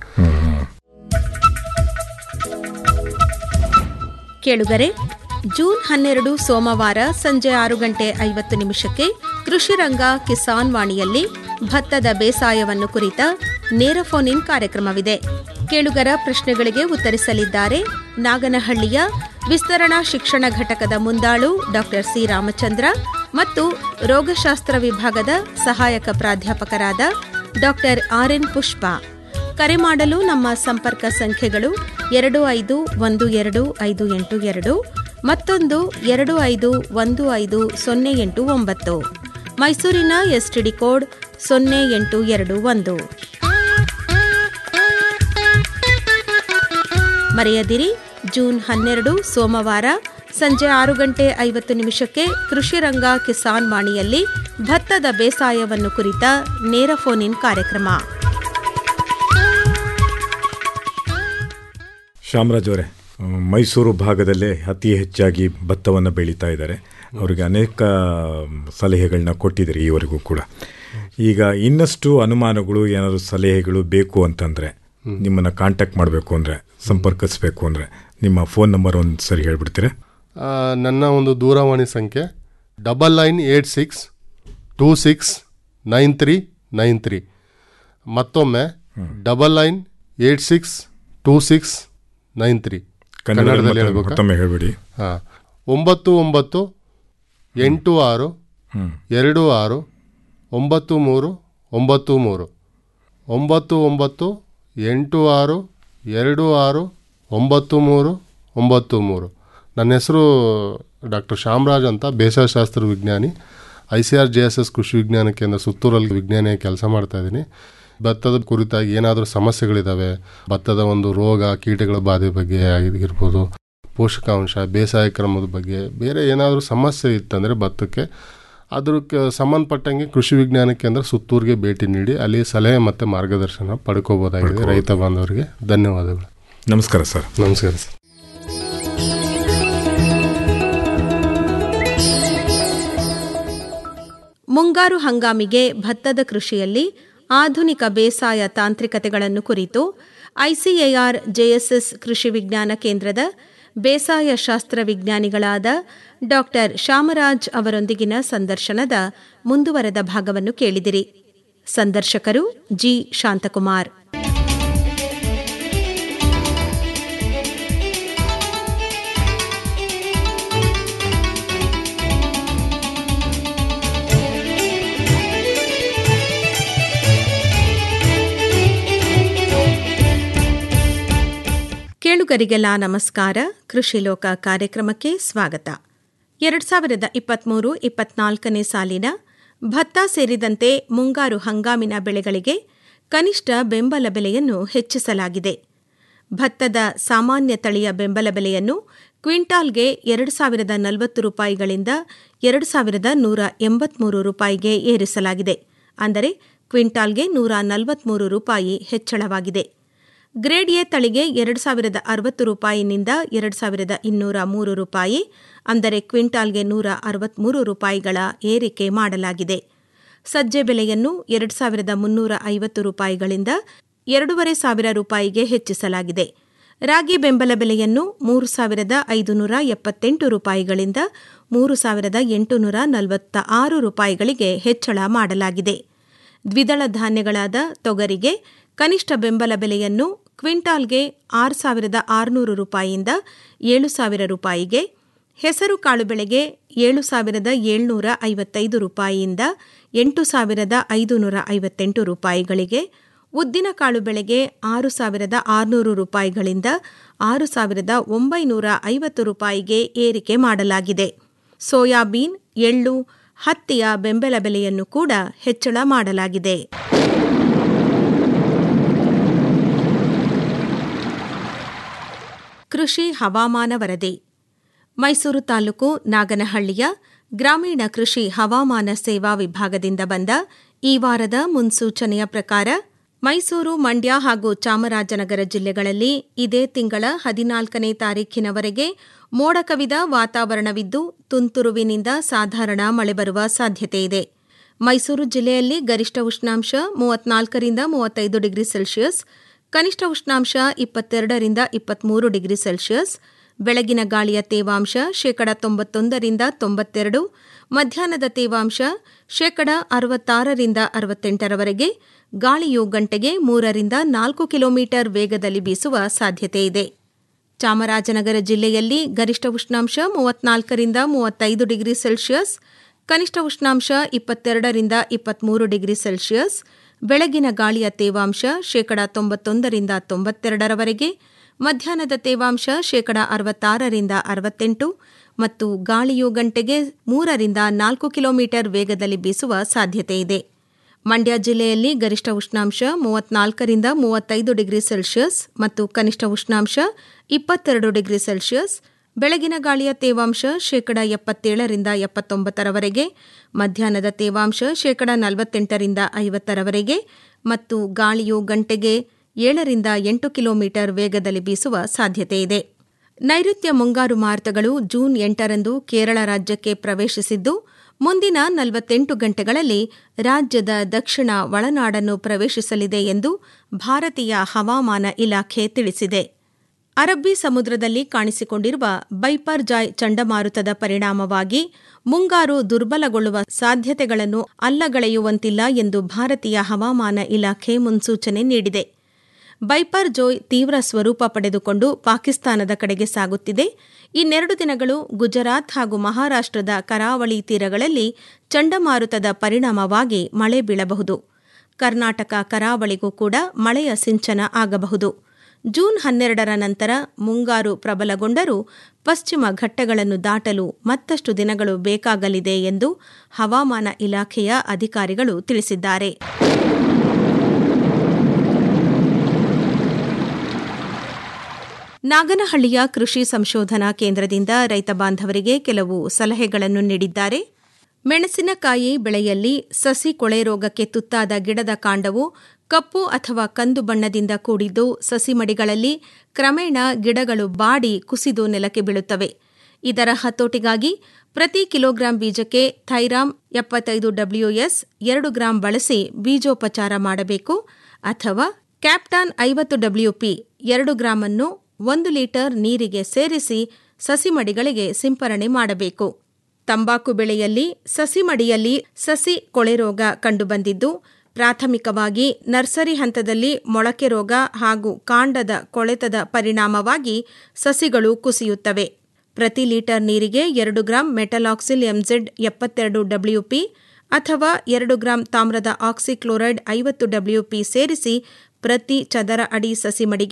ಕೇಳುಗರೆ ಜೂನ್ ಹನ್ನೆರಡು ಸೋಮವಾರ ಸಂಜೆ ಆರು ಗಂಟೆ ಐವತ್ತು ನಿಮಿಷಕ್ಕೆ ಕೃಷಿ ರಂಗ ಕಿಸಾನ್ ವಾಣಿಯಲ್ಲಿ ಭತ್ತದ ಬೇಸಾಯವನ್ನು ಕುರಿತ ನೇರ ಫೋನ್ ಇನ್ ಕಾರ್ಯಕ್ರಮವಿದೆ ಕೇಳುಗರ ಪ್ರಶ್ನೆಗಳಿಗೆ ಉತ್ತರಿಸಲಿದ್ದಾರೆ ನಾಗನಹಳ್ಳಿಯ ವಿಸ್ತರಣಾ ಶಿಕ್ಷಣ ಘಟಕದ ಮುಂದಾಳು ಡಾಕ್ಟರ್ ಸಿ ರಾಮಚಂದ್ರ ಮತ್ತು ರೋಗಶಾಸ್ತ್ರ ವಿಭಾಗದ ಸಹಾಯಕ ಪ್ರಾಧ್ಯಾಪಕರಾದ ಡಾಕ್ಟರ್ ಆರ್ ಎನ್ ಪುಷ್ಪ ಕರೆ ಮಾಡಲು ನಮ್ಮ ಸಂಪರ್ಕ ಸಂಖ್ಯೆಗಳು ಎರಡು ಐದು ಒಂದು ಎರಡು ಐದು ಎಂಟು ಎರಡು ಮತ್ತೊಂದು ಎರಡು ಐದು ಒಂದು ಐದು ಸೊನ್ನೆ ಎಂಟು ಒಂಬತ್ತು ಮೈಸೂರಿನ ಎಸ್ಟಿಡಿ ಕೋಡ್ ಸೊನ್ನೆ ಎಂಟು ಎರಡು ಒಂದು ಮರೆಯದಿರಿ ಜೂನ್ ಹನ್ನೆರಡು ಸೋಮವಾರ ಸಂಜೆ ಆರು ಗಂಟೆ ಐವತ್ತು ನಿಮಿಷಕ್ಕೆ ಕೃಷಿ ರಂಗ ಕಿಸಾನ್ ವಾಣಿಯಲ್ಲಿ ಭತ್ತದ ಬೇಸಾಯವನ್ನು ಕುರಿತ ನೇರ ಫೋನ್ ಇನ್ ಕಾರ್ಯಕ್ರಮ ಶಾಮರಾಜ್ ಅವರೇ ಆ, ಮೈಸೂರು ಭಾಗದಲ್ಲೇ ಅತಿ ಹೆಚ್ಚಾಗಿ ಭತ್ತವನ್ನು ಬೆಳೀತಾ ಇದ್ದಾರೆ ಅವರಿಗೆ ಅನೇಕ ಸಲಹೆಗಳನ್ನ ಕೊಟ್ಟಿದ್ದೀರಿ ಈವರೆಗೂ ಕೂಡ ಈಗ ಇನ್ನಷ್ಟು ಅನುಮಾನಗಳು ಏನಾದರೂ ಸಲಹೆಗಳು ಬೇಕು ಅಂತಂದರೆ ನಿಮ್ಮನ್ನು ಕಾಂಟ್ಯಾಕ್ಟ್ ಮಾಡಬೇಕು ಅಂದರೆ ಸಂಪರ್ಕಿಸಬೇಕು ಅಂದರೆ ನಿಮ್ಮ ಫೋನ್ ನಂಬರ್ ಒಂದು ಸರಿ ಹೇಳ್ಬಿಡ್ತೀರಾ ಆ, ನನ್ನ ಒಂದು ದೂರವಾಣಿ ಸಂಖ್ಯೆ double nine eight six two six nine three nine three ಮತ್ತೊಮ್ಮೆ double nine eight six two six nine three ಕನ್ನಡದಲ್ಲಿ ಕನ್ನಡದಲ್ಲಿ ಮತ್ತೆ- ಹೇಳ್ಬೇಕಾ ಮತ್ತೊಮ್ಮೆ ಹೇಳ್ಬಿಡಿ ಹಾಂ ಒಂಬತ್ತು ಒಂಬತ್ತು ಎಂಟು ಆರು ಎರಡು ಆರು ಒಂಬತ್ತು ಮೂರು ಒಂಬತ್ತು ಮೂರು ಒಂಬತ್ತು ಒಂಬತ್ತು ಎಂಟು ಆರು ಎರಡು ಆರು ಒಂಬತ್ತು ಮೂರು ಒಂಬತ್ತು ಮೂರು ನನ್ನ ಹೆಸರು ಡಾಕ್ಟರ್ ಶಾಮರಾಜ್ ಅಂತ ಬೇಸಾಯಶಾಸ್ತ್ರ ವಿಜ್ಞಾನಿ I C R J S S ಕೃಷಿ ವಿಜ್ಞಾನ ಕೇಂದ್ರ ಸುತ್ತೂರಲ್ಲಿ ವಿಜ್ಞಾನಿಯಾಗಿ ಕೆಲಸ ಮಾಡ್ತಾ ಇದ್ದೀನಿ ಭತ್ತದ ಕುರಿತಾಗಿ ಏನಾದರೂ ಸಮಸ್ಯೆಗಳಿದ್ದಾವೆ ಭತ್ತದ ಒಂದು ರೋಗ ಕೀಟಗಳ ಬಾಧೆ ಬಗ್ಗೆ ಆಗಿರ್ಬೋದು ಪೋಷಕಾಂಶ ಬೇಸಾಯ ಕ್ರಮದ ಬಗ್ಗೆ ಬೇರೆ ಏನಾದರೂ ಸಮಸ್ಯೆ ಇತ್ತಂದರೆ ಭತ್ತಕ್ಕೆ ಅದಕ್ಕೆ ಸಂಬಂಧಪಟ್ಟಂಗೆ ಕೃಷಿ ವಿಜ್ಞಾನ ಕೇಂದ್ರ ಸುತ್ತೂರಿಗೆ ಭೇಟಿ ನೀಡಿ ಅಲ್ಲಿ ಸಲಹೆ ಮತ್ತು ಮಾರ್ಗದರ್ಶನ ಪಡ್ಕೋಬೋದಾಗಿದೆ ರೈತ ಬಾಂಧವರಿಗೆ ಧನ್ಯವಾದಗಳು ನಮಸ್ಕಾರ ಸರ್ ನಮಸ್ಕಾರ ಸರ್ ಮುಂಗಾರು ಹಂಗಾಮಿಗೆ ಭತ್ತದ ಕೃಷಿಯಲ್ಲಿ ಆಧುನಿಕ ಬೇಸಾಯ ತಾಂತ್ರಿಕತೆಗಳನ್ನು ಕುರಿತು ಐಸಿಎಆರ್ ಜೆಎಸ್ಎಸ್ ಕೃಷಿ ವಿಜ್ಞಾನ ಕೇಂದ್ರದ ಬೇಸಾಯ ಶಾಸ್ತ್ರ ವಿಜ್ಞಾನಿಗಳಾದ ಡಾಕ್ಟರ್ ಶಾಮರಾಜ್ ಅವರೊಂದಿಗಿನ ಸಂದರ್ಶನದ ಮುಂದುವರೆದ ಭಾಗವನ್ನು ಕೇಳಿದಿರಿ ಸಂದರ್ಶಕರು ಜಿ ಶಾಂತಕುಮಾರ್ ಕೇಳುಗರಿಗೆಲ್ಲ ನಮಸ್ಕಾರ ಕೃಷಿ ಲೋಕ ಕಾರ್ಯಕ್ರಮಕ್ಕೆ ಸ್ವಾಗತ ಎರಡು ಸಾವಿರದ ಇಪ್ಪತ್ತ್ಮೂರು ಇಪ್ಪತ್ನಾಲ್ಕನೇ ಸಾಲಿನ ಭತ್ತ ಸೇರಿದಂತೆ ಮುಂಗಾರು ಹಂಗಾಮಿನ ಬೆಳೆಗಳಿಗೆ ಕನಿಷ್ಠ ಬೆಂಬಲ ಬೆಲೆಯನ್ನು ಹೆಚ್ಚಿಸಲಾಗಿದೆ ಭತ್ತದ ಸಾಮಾನ್ಯ ತಳಿಯ ಬೆಂಬಲ ಬೆಲೆಯನ್ನು ಕ್ವಿಂಟಾಲ್ಗೆ ಎರಡು ಸಾವಿರದ ನಲವತ್ತು ರೂಪಾಯಿಗಳಿಂದ ಎರಡು ಸಾವಿರದ ನೂರ ಎಂಬತ್ಮೂರು ರೂಪಾಯಿಗೆ ಏರಿಸಲಾಗಿದೆ ಅಂದರೆ ಕ್ವಿಂಟಾಲ್ಗೆ ನೂರ ನಲವತ್ಮೂರು ರೂಪಾಯಿ ಹೆಚ್ಚಳವಾಗಿದೆ ಗ್ರೇಡ್ ಎ ತಳಿಗೆ ಎರಡು ಸಾವಿರದ ಅರವತ್ತು ರೂಪಾಯಿನಿಂದ ಎರಡು ಸಾವಿರದ ಇನ್ನೂರ ಮೂರು ರೂಪಾಯಿ ಅಂದರೆ ಕ್ವಿಂಟಾಲ್ಗೆ ನೂರ ಅರವತ್ಮೂರು ರೂಪಾಯಿಗಳ ಏರಿಕೆ ಮಾಡಲಾಗಿದೆ ಸಜ್ಜೆ ಬೆಲೆಯನ್ನು ಎರಡು ಸಾವಿರದ ಮುನ್ನೂರ ಐವತ್ತು ರೂಪಾಯಿಗಳಿಂದ ಎರಡೂವರೆ ಸಾವಿರ ರೂಪಾಯಿಗೆ ಹೆಚ್ಚಿಸಲಾಗಿದೆ ರಾಗಿ ಬೆಂಬಲ ಬೆಲೆಯನ್ನು ಮೂರು ಸಾವಿರದ ಐದುನೂರ ಎಪ್ಪತ್ತೆಂಟು ರೂಪಾಯಿಗಳಿಂದ ಮೂರು ಸಾವಿರದ ಎಂಟುನೂರ ನಲವತ್ತ ಆರು ರೂಪಾಯಿಗಳಿಗೆ ಹೆಚ್ಚಳ ಮಾಡಲಾಗಿದೆ ದ್ವಿದಳ ಧಾನ್ಯಗಳಾದ ತೊಗರಿಗೆ ಕನಿಷ್ಠ ಬೆಂಬಲ ಬೆಲೆಯನ್ನು ಕ್ವಿಂಟಾಲ್ಗೆ ಆರು ಸಾವಿರದ ಆರುನೂರು ರೂಪಾಯಿಯಿಂದ ಏಳು ಸಾವಿರ ರೂಪಾಯಿಗೆ ಹೆಸರು ಕಾಳು ಬೆಳೆಗೆ ಏಳು ಸಾವಿರದ ಏಳ್ನೂರ ಐವತ್ತೈದು ರೂಪಾಯಿಯಿಂದ ಎಂಟು ಸಾವಿರದ ಐದುನೂರ ಐವತ್ತೆಂಟು ರೂಪಾಯಿಗಳಿಗೆ ಉದ್ದಿನ ಕಾಳು ಬೆಳೆಗೆ ಆರು ಸಾವಿರದ ಆರುನೂರು ರೂಪಾಯಿಗಳಿಂದ ಆರು ಸಾವಿರದ ಒಂಬೈನೂರ ಐವತ್ತು ರೂಪಾಯಿಗೆ ಏರಿಕೆ ಮಾಡಲಾಗಿದೆ ಸೋಯಾಬೀನ್ ಎಳ್ಳು ಹತ್ತಿಯ ಬೆಂಬಲ ಬೆಲೆಯನ್ನು ಕೂಡ ಹೆಚ್ಚಳ ಮಾಡಲಾಗಿದೆ ಕೃಷಿ ಹವಾಮಾನ ವರದಿ ಮೈಸೂರು ತಾಲೂಕು ನಾಗನಹಳ್ಳಿಯ ಗ್ರಾಮೀಣ ಕೃಷಿ ಹವಾಮಾನ ಸೇವಾ ವಿಭಾಗದಿಂದ ಬಂದ ಈ ವಾರದ ಮುನ್ಸೂಚನೆಯ ಪ್ರಕಾರ ಮೈಸೂರು ಮಂಡ್ಯ ಹಾಗೂ ಚಾಮರಾಜನಗರ ಜಿಲ್ಲೆಗಳಲ್ಲಿ ಇದೇ ತಿಂಗಳ ಹದಿನಾಲ್ಕನೇ ತಾರೀಖಿನವರೆಗೆ ಮೋಡ ಕವಿದ ವಾತಾವರಣವಿದ್ದು ತುಂತುರುವಿನಿಂದ ಸಾಧಾರಣ ಮಳೆ ಬರುವ ಸಾಧ್ಯತೆಯಿದೆ ಮೈಸೂರು ಜಿಲ್ಲೆಯಲ್ಲಿ ಗರಿಷ್ಠ ಉಷ್ಣಾಂಶ ಮೂವತ್ನಾಲ್ಕರಿಂದ ಮೂವತ್ತೈದು ಡಿಗ್ರಿ ಸೆಲ್ಸಿಯಸ್ ಕನಿಷ್ಠ ಉಷ್ಣಾಂಶ ಇಪ್ಪತ್ತೆರಡರಿಂದ ಇಪ್ಪತ್ಮೂರು ಡಿಗ್ರಿ ಸೆಲ್ಸಿಯಸ್ ಬೆಳಗಿನ ಗಾಳಿಯ ತೇವಾಂಶ ಶೇಕಡ ತೊಂಬತ್ತೊಂದರಿಂದ ತೊಂಬತ್ತೆರಡು ಮಧ್ಯಾಹ್ನದ ತೇವಾಂಶ ಶೇಕಡ ಅರವತ್ತಾರರಿಂದ ಅರವತ್ತೆಂಟರವರೆಗೆ ಗಾಳಿಯು ಗಂಟೆಗೆ ಮೂರರಿಂದ ನಾಲ್ಕು ಕಿಲೋಮೀಟರ್ ವೇಗದಲ್ಲಿ ಬೀಸುವ ಸಾಧ್ಯತೆಯಿದೆ ಚಾಮರಾಜನಗರ ಜಿಲ್ಲೆಯಲ್ಲಿ ಗರಿಷ್ಠ ಉಷ್ಣಾಂಶ ಮೂವತ್ನಾಲ್ಕರಿಂದ ಮೂವತ್ತೈದು ಡಿಗ್ರಿ ಸೆಲ್ಸಿಯಸ್ ಕನಿಷ್ಠ ಉಷ್ಣಾಂಶ ಇಪ್ಪತ್ತೆರಡರಿಂದ ಇಪ್ಪತ್ಮೂರು ಡಿಗ್ರಿ ಸೆಲ್ಸಿಯಸ್ ಬೆಳಗಿನ ಗಾಳಿಯ ತೇವಾಂಶ ಶೇಕಡ ತೊಂಬತ್ತೊಂದರಿಂದ ತೊಂಬತ್ತೆರಡರವರೆಗೆ ಮಧ್ಯಾಹ್ನದ ತೇವಾಂಶ ಶೇಕಡ ಅರವತ್ತಾರರಿಂದ ಅರವತ್ತೆಂಟು ಮತ್ತು ಗಾಳಿಯು ಗಂಟೆಗೆ ಮೂರರಿಂದ ನಾಲ್ಕು ಕಿಲೋಮೀಟರ್ ವೇಗದಲ್ಲಿ ಬೀಸುವ ಸಾಧ್ಯತೆಯಿದೆ ಮಂಡ್ಯ ಜಿಲ್ಲೆಯಲ್ಲಿ ಗರಿಷ್ಠ ಉಷ್ಣಾಂಶ ಮೂವತ್ನಾಲ್ಕರಿಂದ ಮೂವತ್ತೈದು ಡಿಗ್ರಿ ಸೆಲ್ಸಿಯಸ್ ಮತ್ತು ಕನಿಷ್ಠ ಉಷ್ಣಾಂಶ ಇಪ್ಪತ್ತೆರಡು ಡಿಗ್ರಿ ಸೆಲ್ಸಿಯಸ್ ಬೆಳಗಿನ ಗಾಳಿಯ ತೇವಾಂಶ ಶೇಕಡ ಎಪ್ಪತ್ತೇಳರಿಂದ ಎಪ್ಪತ್ತೊಂಬತ್ತರವರೆಗೆ ಮಧ್ಯಾಹ್ನದ ತೇವಾಂಶ ಶೇಕಡ ನಲವತ್ತೆಂಟರಿಂದ ಐವತ್ತರವರೆಗೆ ಮತ್ತು ಗಾಳಿಯು ಗಂಟೆಗೆ ಏಳರಿಂದ ಎಂಟು ಕಿಲೋಮೀಟರ್ ವೇಗದಲ್ಲಿ ಬೀಸುವ ಸಾಧ್ಯತೆಯಿದೆ ನೈಋತ್ಯ ಮುಂಗಾರು ಮಾರುತಗಳು ಜೂನ್ ಎಂಟರಂದು ಕೇರಳ ರಾಜ್ಯಕ್ಕೆ ಪ್ರವೇಶಿಸಿದ್ದು ಮುಂದಿನ ನಲವತ್ತೆಂಟು ಗಂಟೆಗಳಲ್ಲಿ ರಾಜ್ಯದ ದಕ್ಷಿಣ ಒಳನಾಡನ್ನು ಪ್ರವೇಶಿಸಲಿದೆ ಎಂದು ಭಾರತೀಯ ಹವಾಮಾನ ಇಲಾಖೆ ತಿಳಿಸಿದೆ ಅರಬ್ಬಿ ಸಮುದ್ರದಲ್ಲಿ ಕಾಣಿಸಿಕೊಂಡಿರುವ ಬೈಪರ್ ಜಾಯ್ ಚಂಡಮಾರುತದ ಪರಿಣಾಮವಾಗಿ ಮುಂಗಾರು ದುರ್ಬಲಗೊಳ್ಳುವ ಸಾಧ್ಯತೆಗಳನ್ನು ಅಲ್ಲಗಳೆಯುವಂತಿಲ್ಲ ಎಂದು ಭಾರತೀಯ ಹವಾಮಾನ ಇಲಾಖೆ ಮುನ್ಸೂಚನೆ ನೀಡಿದೆ ಬೈಪರ್ ಜೋಯ್ ತೀವ್ರ ಸ್ವರೂಪ ಪಡೆದುಕೊಂಡು ಪಾಕಿಸ್ತಾನದ ಕಡೆಗೆ ಸಾಗುತ್ತಿದೆ ಇನ್ನೆರಡು ದಿನಗಳು ಗುಜರಾತ್ ಹಾಗೂ ಮಹಾರಾಷ್ಟದ ಕರಾವಳಿ ತೀರಗಳಲ್ಲಿ ಚಂಡಮಾರುತದ ಪರಿಣಾಮವಾಗಿ ಮಳೆ ಬೀಳಬಹುದು ಕರ್ನಾಟಕ ಕರಾವಳಿಗೂ ಕೂಡ ಮಳೆಯ ಸಿಂಚನ ಆಗಬಹುದು ಜೂನ್ ಹನ್ನೆರಡರ ನಂತರ ಮುಂಗಾರು ಪ್ರಬಲಗೊಂಡರೂ ಪಶ್ಚಿಮ ಘಟ್ಟಗಳನ್ನು ದಾಟಲು ಮತ್ತಷ್ಟು ದಿನಗಳು ಬೇಕಾಗಲಿದೆ ಎಂದು ಹವಾಮಾನ ಇಲಾಖೆಯ ಅಧಿಕಾರಿಗಳು ತಿಳಿಸಿದ್ದಾರೆ ನಾಗನಹಳ್ಳಿಯ ಕೃಷಿ ಸಂಶೋಧನಾ ಕೇಂದ್ರದಿಂದ ರೈತ ಬಾಂಧವರಿಗೆ ಕೆಲವು ಸಲಹೆಗಳನ್ನು ನೀಡಿದ್ದಾರೆ ಮೆಣಸಿನಕಾಯಿ ಬೆಳೆಯಲ್ಲಿ ಸಸಿ ಕೊಳೆ ರೋಗಕ್ಕೆ ತುತ್ತಾದ ಗಿಡದ ಕಾಂಡವು ಕಪ್ಪು ಅಥವಾ ಕಂದು ಬಣ್ಣದಿಂದ ಕೂಡಿದ್ದು ಸಸಿಮಡಿಗಳಲ್ಲಿ ಕ್ರಮೇಣ ಗಿಡಗಳು ಬಾಡಿ ಕುಸಿದು ನೆಲಕ್ಕೆ ಬೀಳುತ್ತವೆ ಇದರ ಹತೋಟಿಗಾಗಿ ಪ್ರತಿ ಕಿಲೋಗ್ರಾಂ ಬೀಜಕ್ಕೆ ಥೈರಾಮ್ ಎಪ್ಪತ್ತೈದು ಡಬ್ಲ್ಯೂಎಸ್ ಎರಡು ಗ್ರಾಂ ಬಳಸಿ ಬೀಜೋಪಚಾರ ಮಾಡಬೇಕು ಅಥವಾ ಕ್ಯಾಪ್ಟಾನ್ ಐವತ್ತು ಡಬ್ಲ್ಯೂಪಿ ಎರಡು ಗ್ರಾಂ ಅನ್ನು ಒಂದು ಲೀಟರ್ ನೀರಿಗೆ ಸೇರಿಸಿ ಸಸಿಮಡಿಗಳಿಗೆ ಸಿಂಪರಣೆ ಮಾಡಬೇಕು ತಂಬಾಕು ಬೆಳೆಯಲ್ಲಿ ಸಸಿಮಡಿಯಲ್ಲಿ ಸಸಿ ಕೊಳೆ ರೋಗ ಕಂಡುಬಂದಿದ್ದು ಪ್ರಾಥಮಿಕವಾಗಿ ನರ್ಸರಿ ಹಂತದಲ್ಲಿ ಮೊಳಕೆ ರೋಗ ಹಾಗೂ ಕಾಂಡದ ಕೊಳೆತದ ಪರಿಣಾಮವಾಗಿ ಸಸಿಗಳು ಕುಸಿಯುತ್ತವೆ ಪ್ರತಿ ಲೀಟರ್ ನೀರಿಗೆ ಎರಡು ಗ್ರಾಂ ಮೆಟಲಾಕ್ಸಿಲ್ ಎಂಜೆಡ್ ಎಪ್ಪತ್ತೆರಡು ಡಬ್ಲ್ಯೂಪಿ ಅಥವಾ ಎರಡು ಗ್ರಾಂ ತಾಮ್ರದ ಆಕ್ಸಿಕ್ಲೋರೈಡ್ ಐವತ್ತು ಡಬ್ಲ್ಯೂಪಿ ಸೇರಿಸಿ ಪ್ರತಿ ಚದರ ಅಡಿ ಸಸಿಮಡಿಗೆ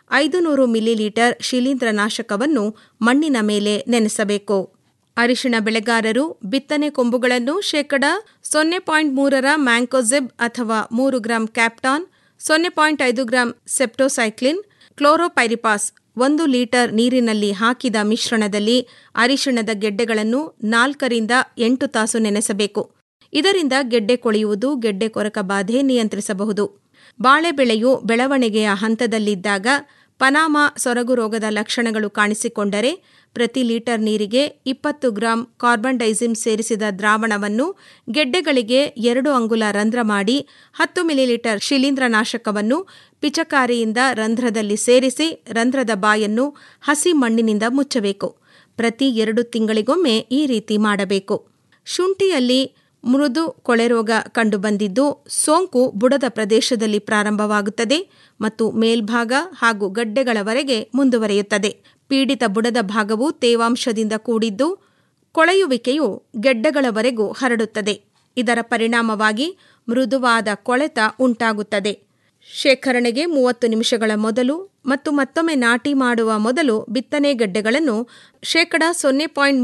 ಐದು ನೂರು ಮಿಲಿಲೀಟರ್ ಶಿಲೀಂಧ್ರನಾಶಕವನ್ನು ಮಣ್ಣಿನ ಮೇಲೆ ನೆನೆಸಬೇಕು ಅರಿಶಿಣ ಬೆಳೆಗಾರರು ಬಿತ್ತನೆ ಕೊಂಬುಗಳನ್ನು ಶೇಕಡ ಸೊನ್ನೆ ಪಾಯಿಂಟ್ ಮೂರರ ಮ್ಯಾಂಕೋಸೆಬ್ ಅಥವಾ ಮೂರು ಗ್ರಾಂ ಕ್ಯಾಪ್ಟಾನ್ ಸೊನ್ನೆ ಪಾಯಿಂಟ್ ಐದು ಗ್ರಾಂ ಸೆಪ್ಟೋಸೈಕ್ಲಿನ್ ಕ್ಲೋರೋಪೈರಿಪಾಸ್ ಒಂದು ಲೀಟರ್ ನೀರಿನಲ್ಲಿ ಹಾಕಿದ ಮಿಶ್ರಣದಲ್ಲಿ ಅರಿಶಿಣದ ಗೆಡ್ಡೆಗಳನ್ನು ನಾಲ್ಕರಿಂದ ಎಂಟು ತಾಸು ನೆನೆಸಬೇಕು ಇದರಿಂದ ಗೆಡ್ಡೆ ಕೊಳೆಯುವುದು ಗೆಡ್ಡೆ ಕೊರಕ ಬಾಧೆ ನಿಯಂತ್ರಿಸಬಹುದು ಬಾಳೆ ಬೆಳೆಯು ಬೆಳವಣಿಗೆಯ ಹಂತದಲ್ಲಿದ್ದಾಗ ಪನಾಮಾ ಸೊರಗು ರೋಗದ ಲಕ್ಷಣಗಳು ಕಾಣಿಸಿಕೊಂಡರೆ ಪ್ರತಿ ಲೀಟರ್ ನೀರಿಗೆ ಇಪ್ಪತ್ತು ಗ್ರಾಂ ಕಾರ್ಬನ್ ಡೈಸಿಮ್ ಸೇರಿಸಿದ ದ್ರಾವಣವನ್ನು ಗೆಡ್ಡೆಗಳಿಗೆ ಎರಡು ಅಂಗುಲ ರಂಧ್ರ ಮಾಡಿ ಹತ್ತು ಮಿಲಿಲೀಟರ್ ಶಿಲೀಂಧ್ರನಾಶಕವನ್ನು ಪಿಚಕಾರಿಯಿಂದ ರಂಧ್ರದಲ್ಲಿ ಸೇರಿಸಿ ರಂಧ್ರದ ಬಾಯನ್ನು ಹಸಿ ಮಣ್ಣಿನಿಂದ ಮುಚ್ಚಬೇಕು ಪ್ರತಿ ಎರಡು ತಿಂಗಳಿಗೊಮ್ಮೆ ಈ ರೀತಿ ಮಾಡಬೇಕು ಶುಂಠಿಯಲ್ಲಿ ಮೃದು ಕೊಳೆರೋಗ ಕಂಡುಬಂದಿದ್ದು ಸೋಂಕು ಬುಡದ ಪ್ರದೇಶದಲ್ಲಿ ಪ್ರಾರಂಭವಾಗುತ್ತದೆ ಮತ್ತು ಮೇಲ್ಭಾಗ ಹಾಗೂ ಗಡ್ಡೆಗಳವರೆಗೆ ಮುಂದುವರಿಯುತ್ತದೆ ಪೀಡಿತ ಬುಡದ ಭಾಗವು ತೇವಾಂಶದಿಂದ ಕೂಡಿದ್ದು ಕೊಳೆಯುವಿಕೆಯು ಗೆಡ್ಡೆಗಳವರೆಗೂ ಹರಡುತ್ತದೆ ಇದರ ಪರಿಣಾಮವಾಗಿ ಮೃದುವಾದ ಕೊಳೆತ ಉಂಟಾಗುತ್ತದೆ ಶೇಖರಣೆಗೆ ಮೂವತ್ತು ನಿಮಿಷಗಳ ಮೊದಲು ಮತ್ತು ಮತ್ತೊಮ್ಮೆ ನಾಟಿ ಮಾಡುವ ಮೊದಲು ಬಿತ್ತನೆ ಗೆಡ್ಡೆಗಳನ್ನು ಶೇಕಡ ಸೊನ್ನೆ ಪಾಯಿಂಟ್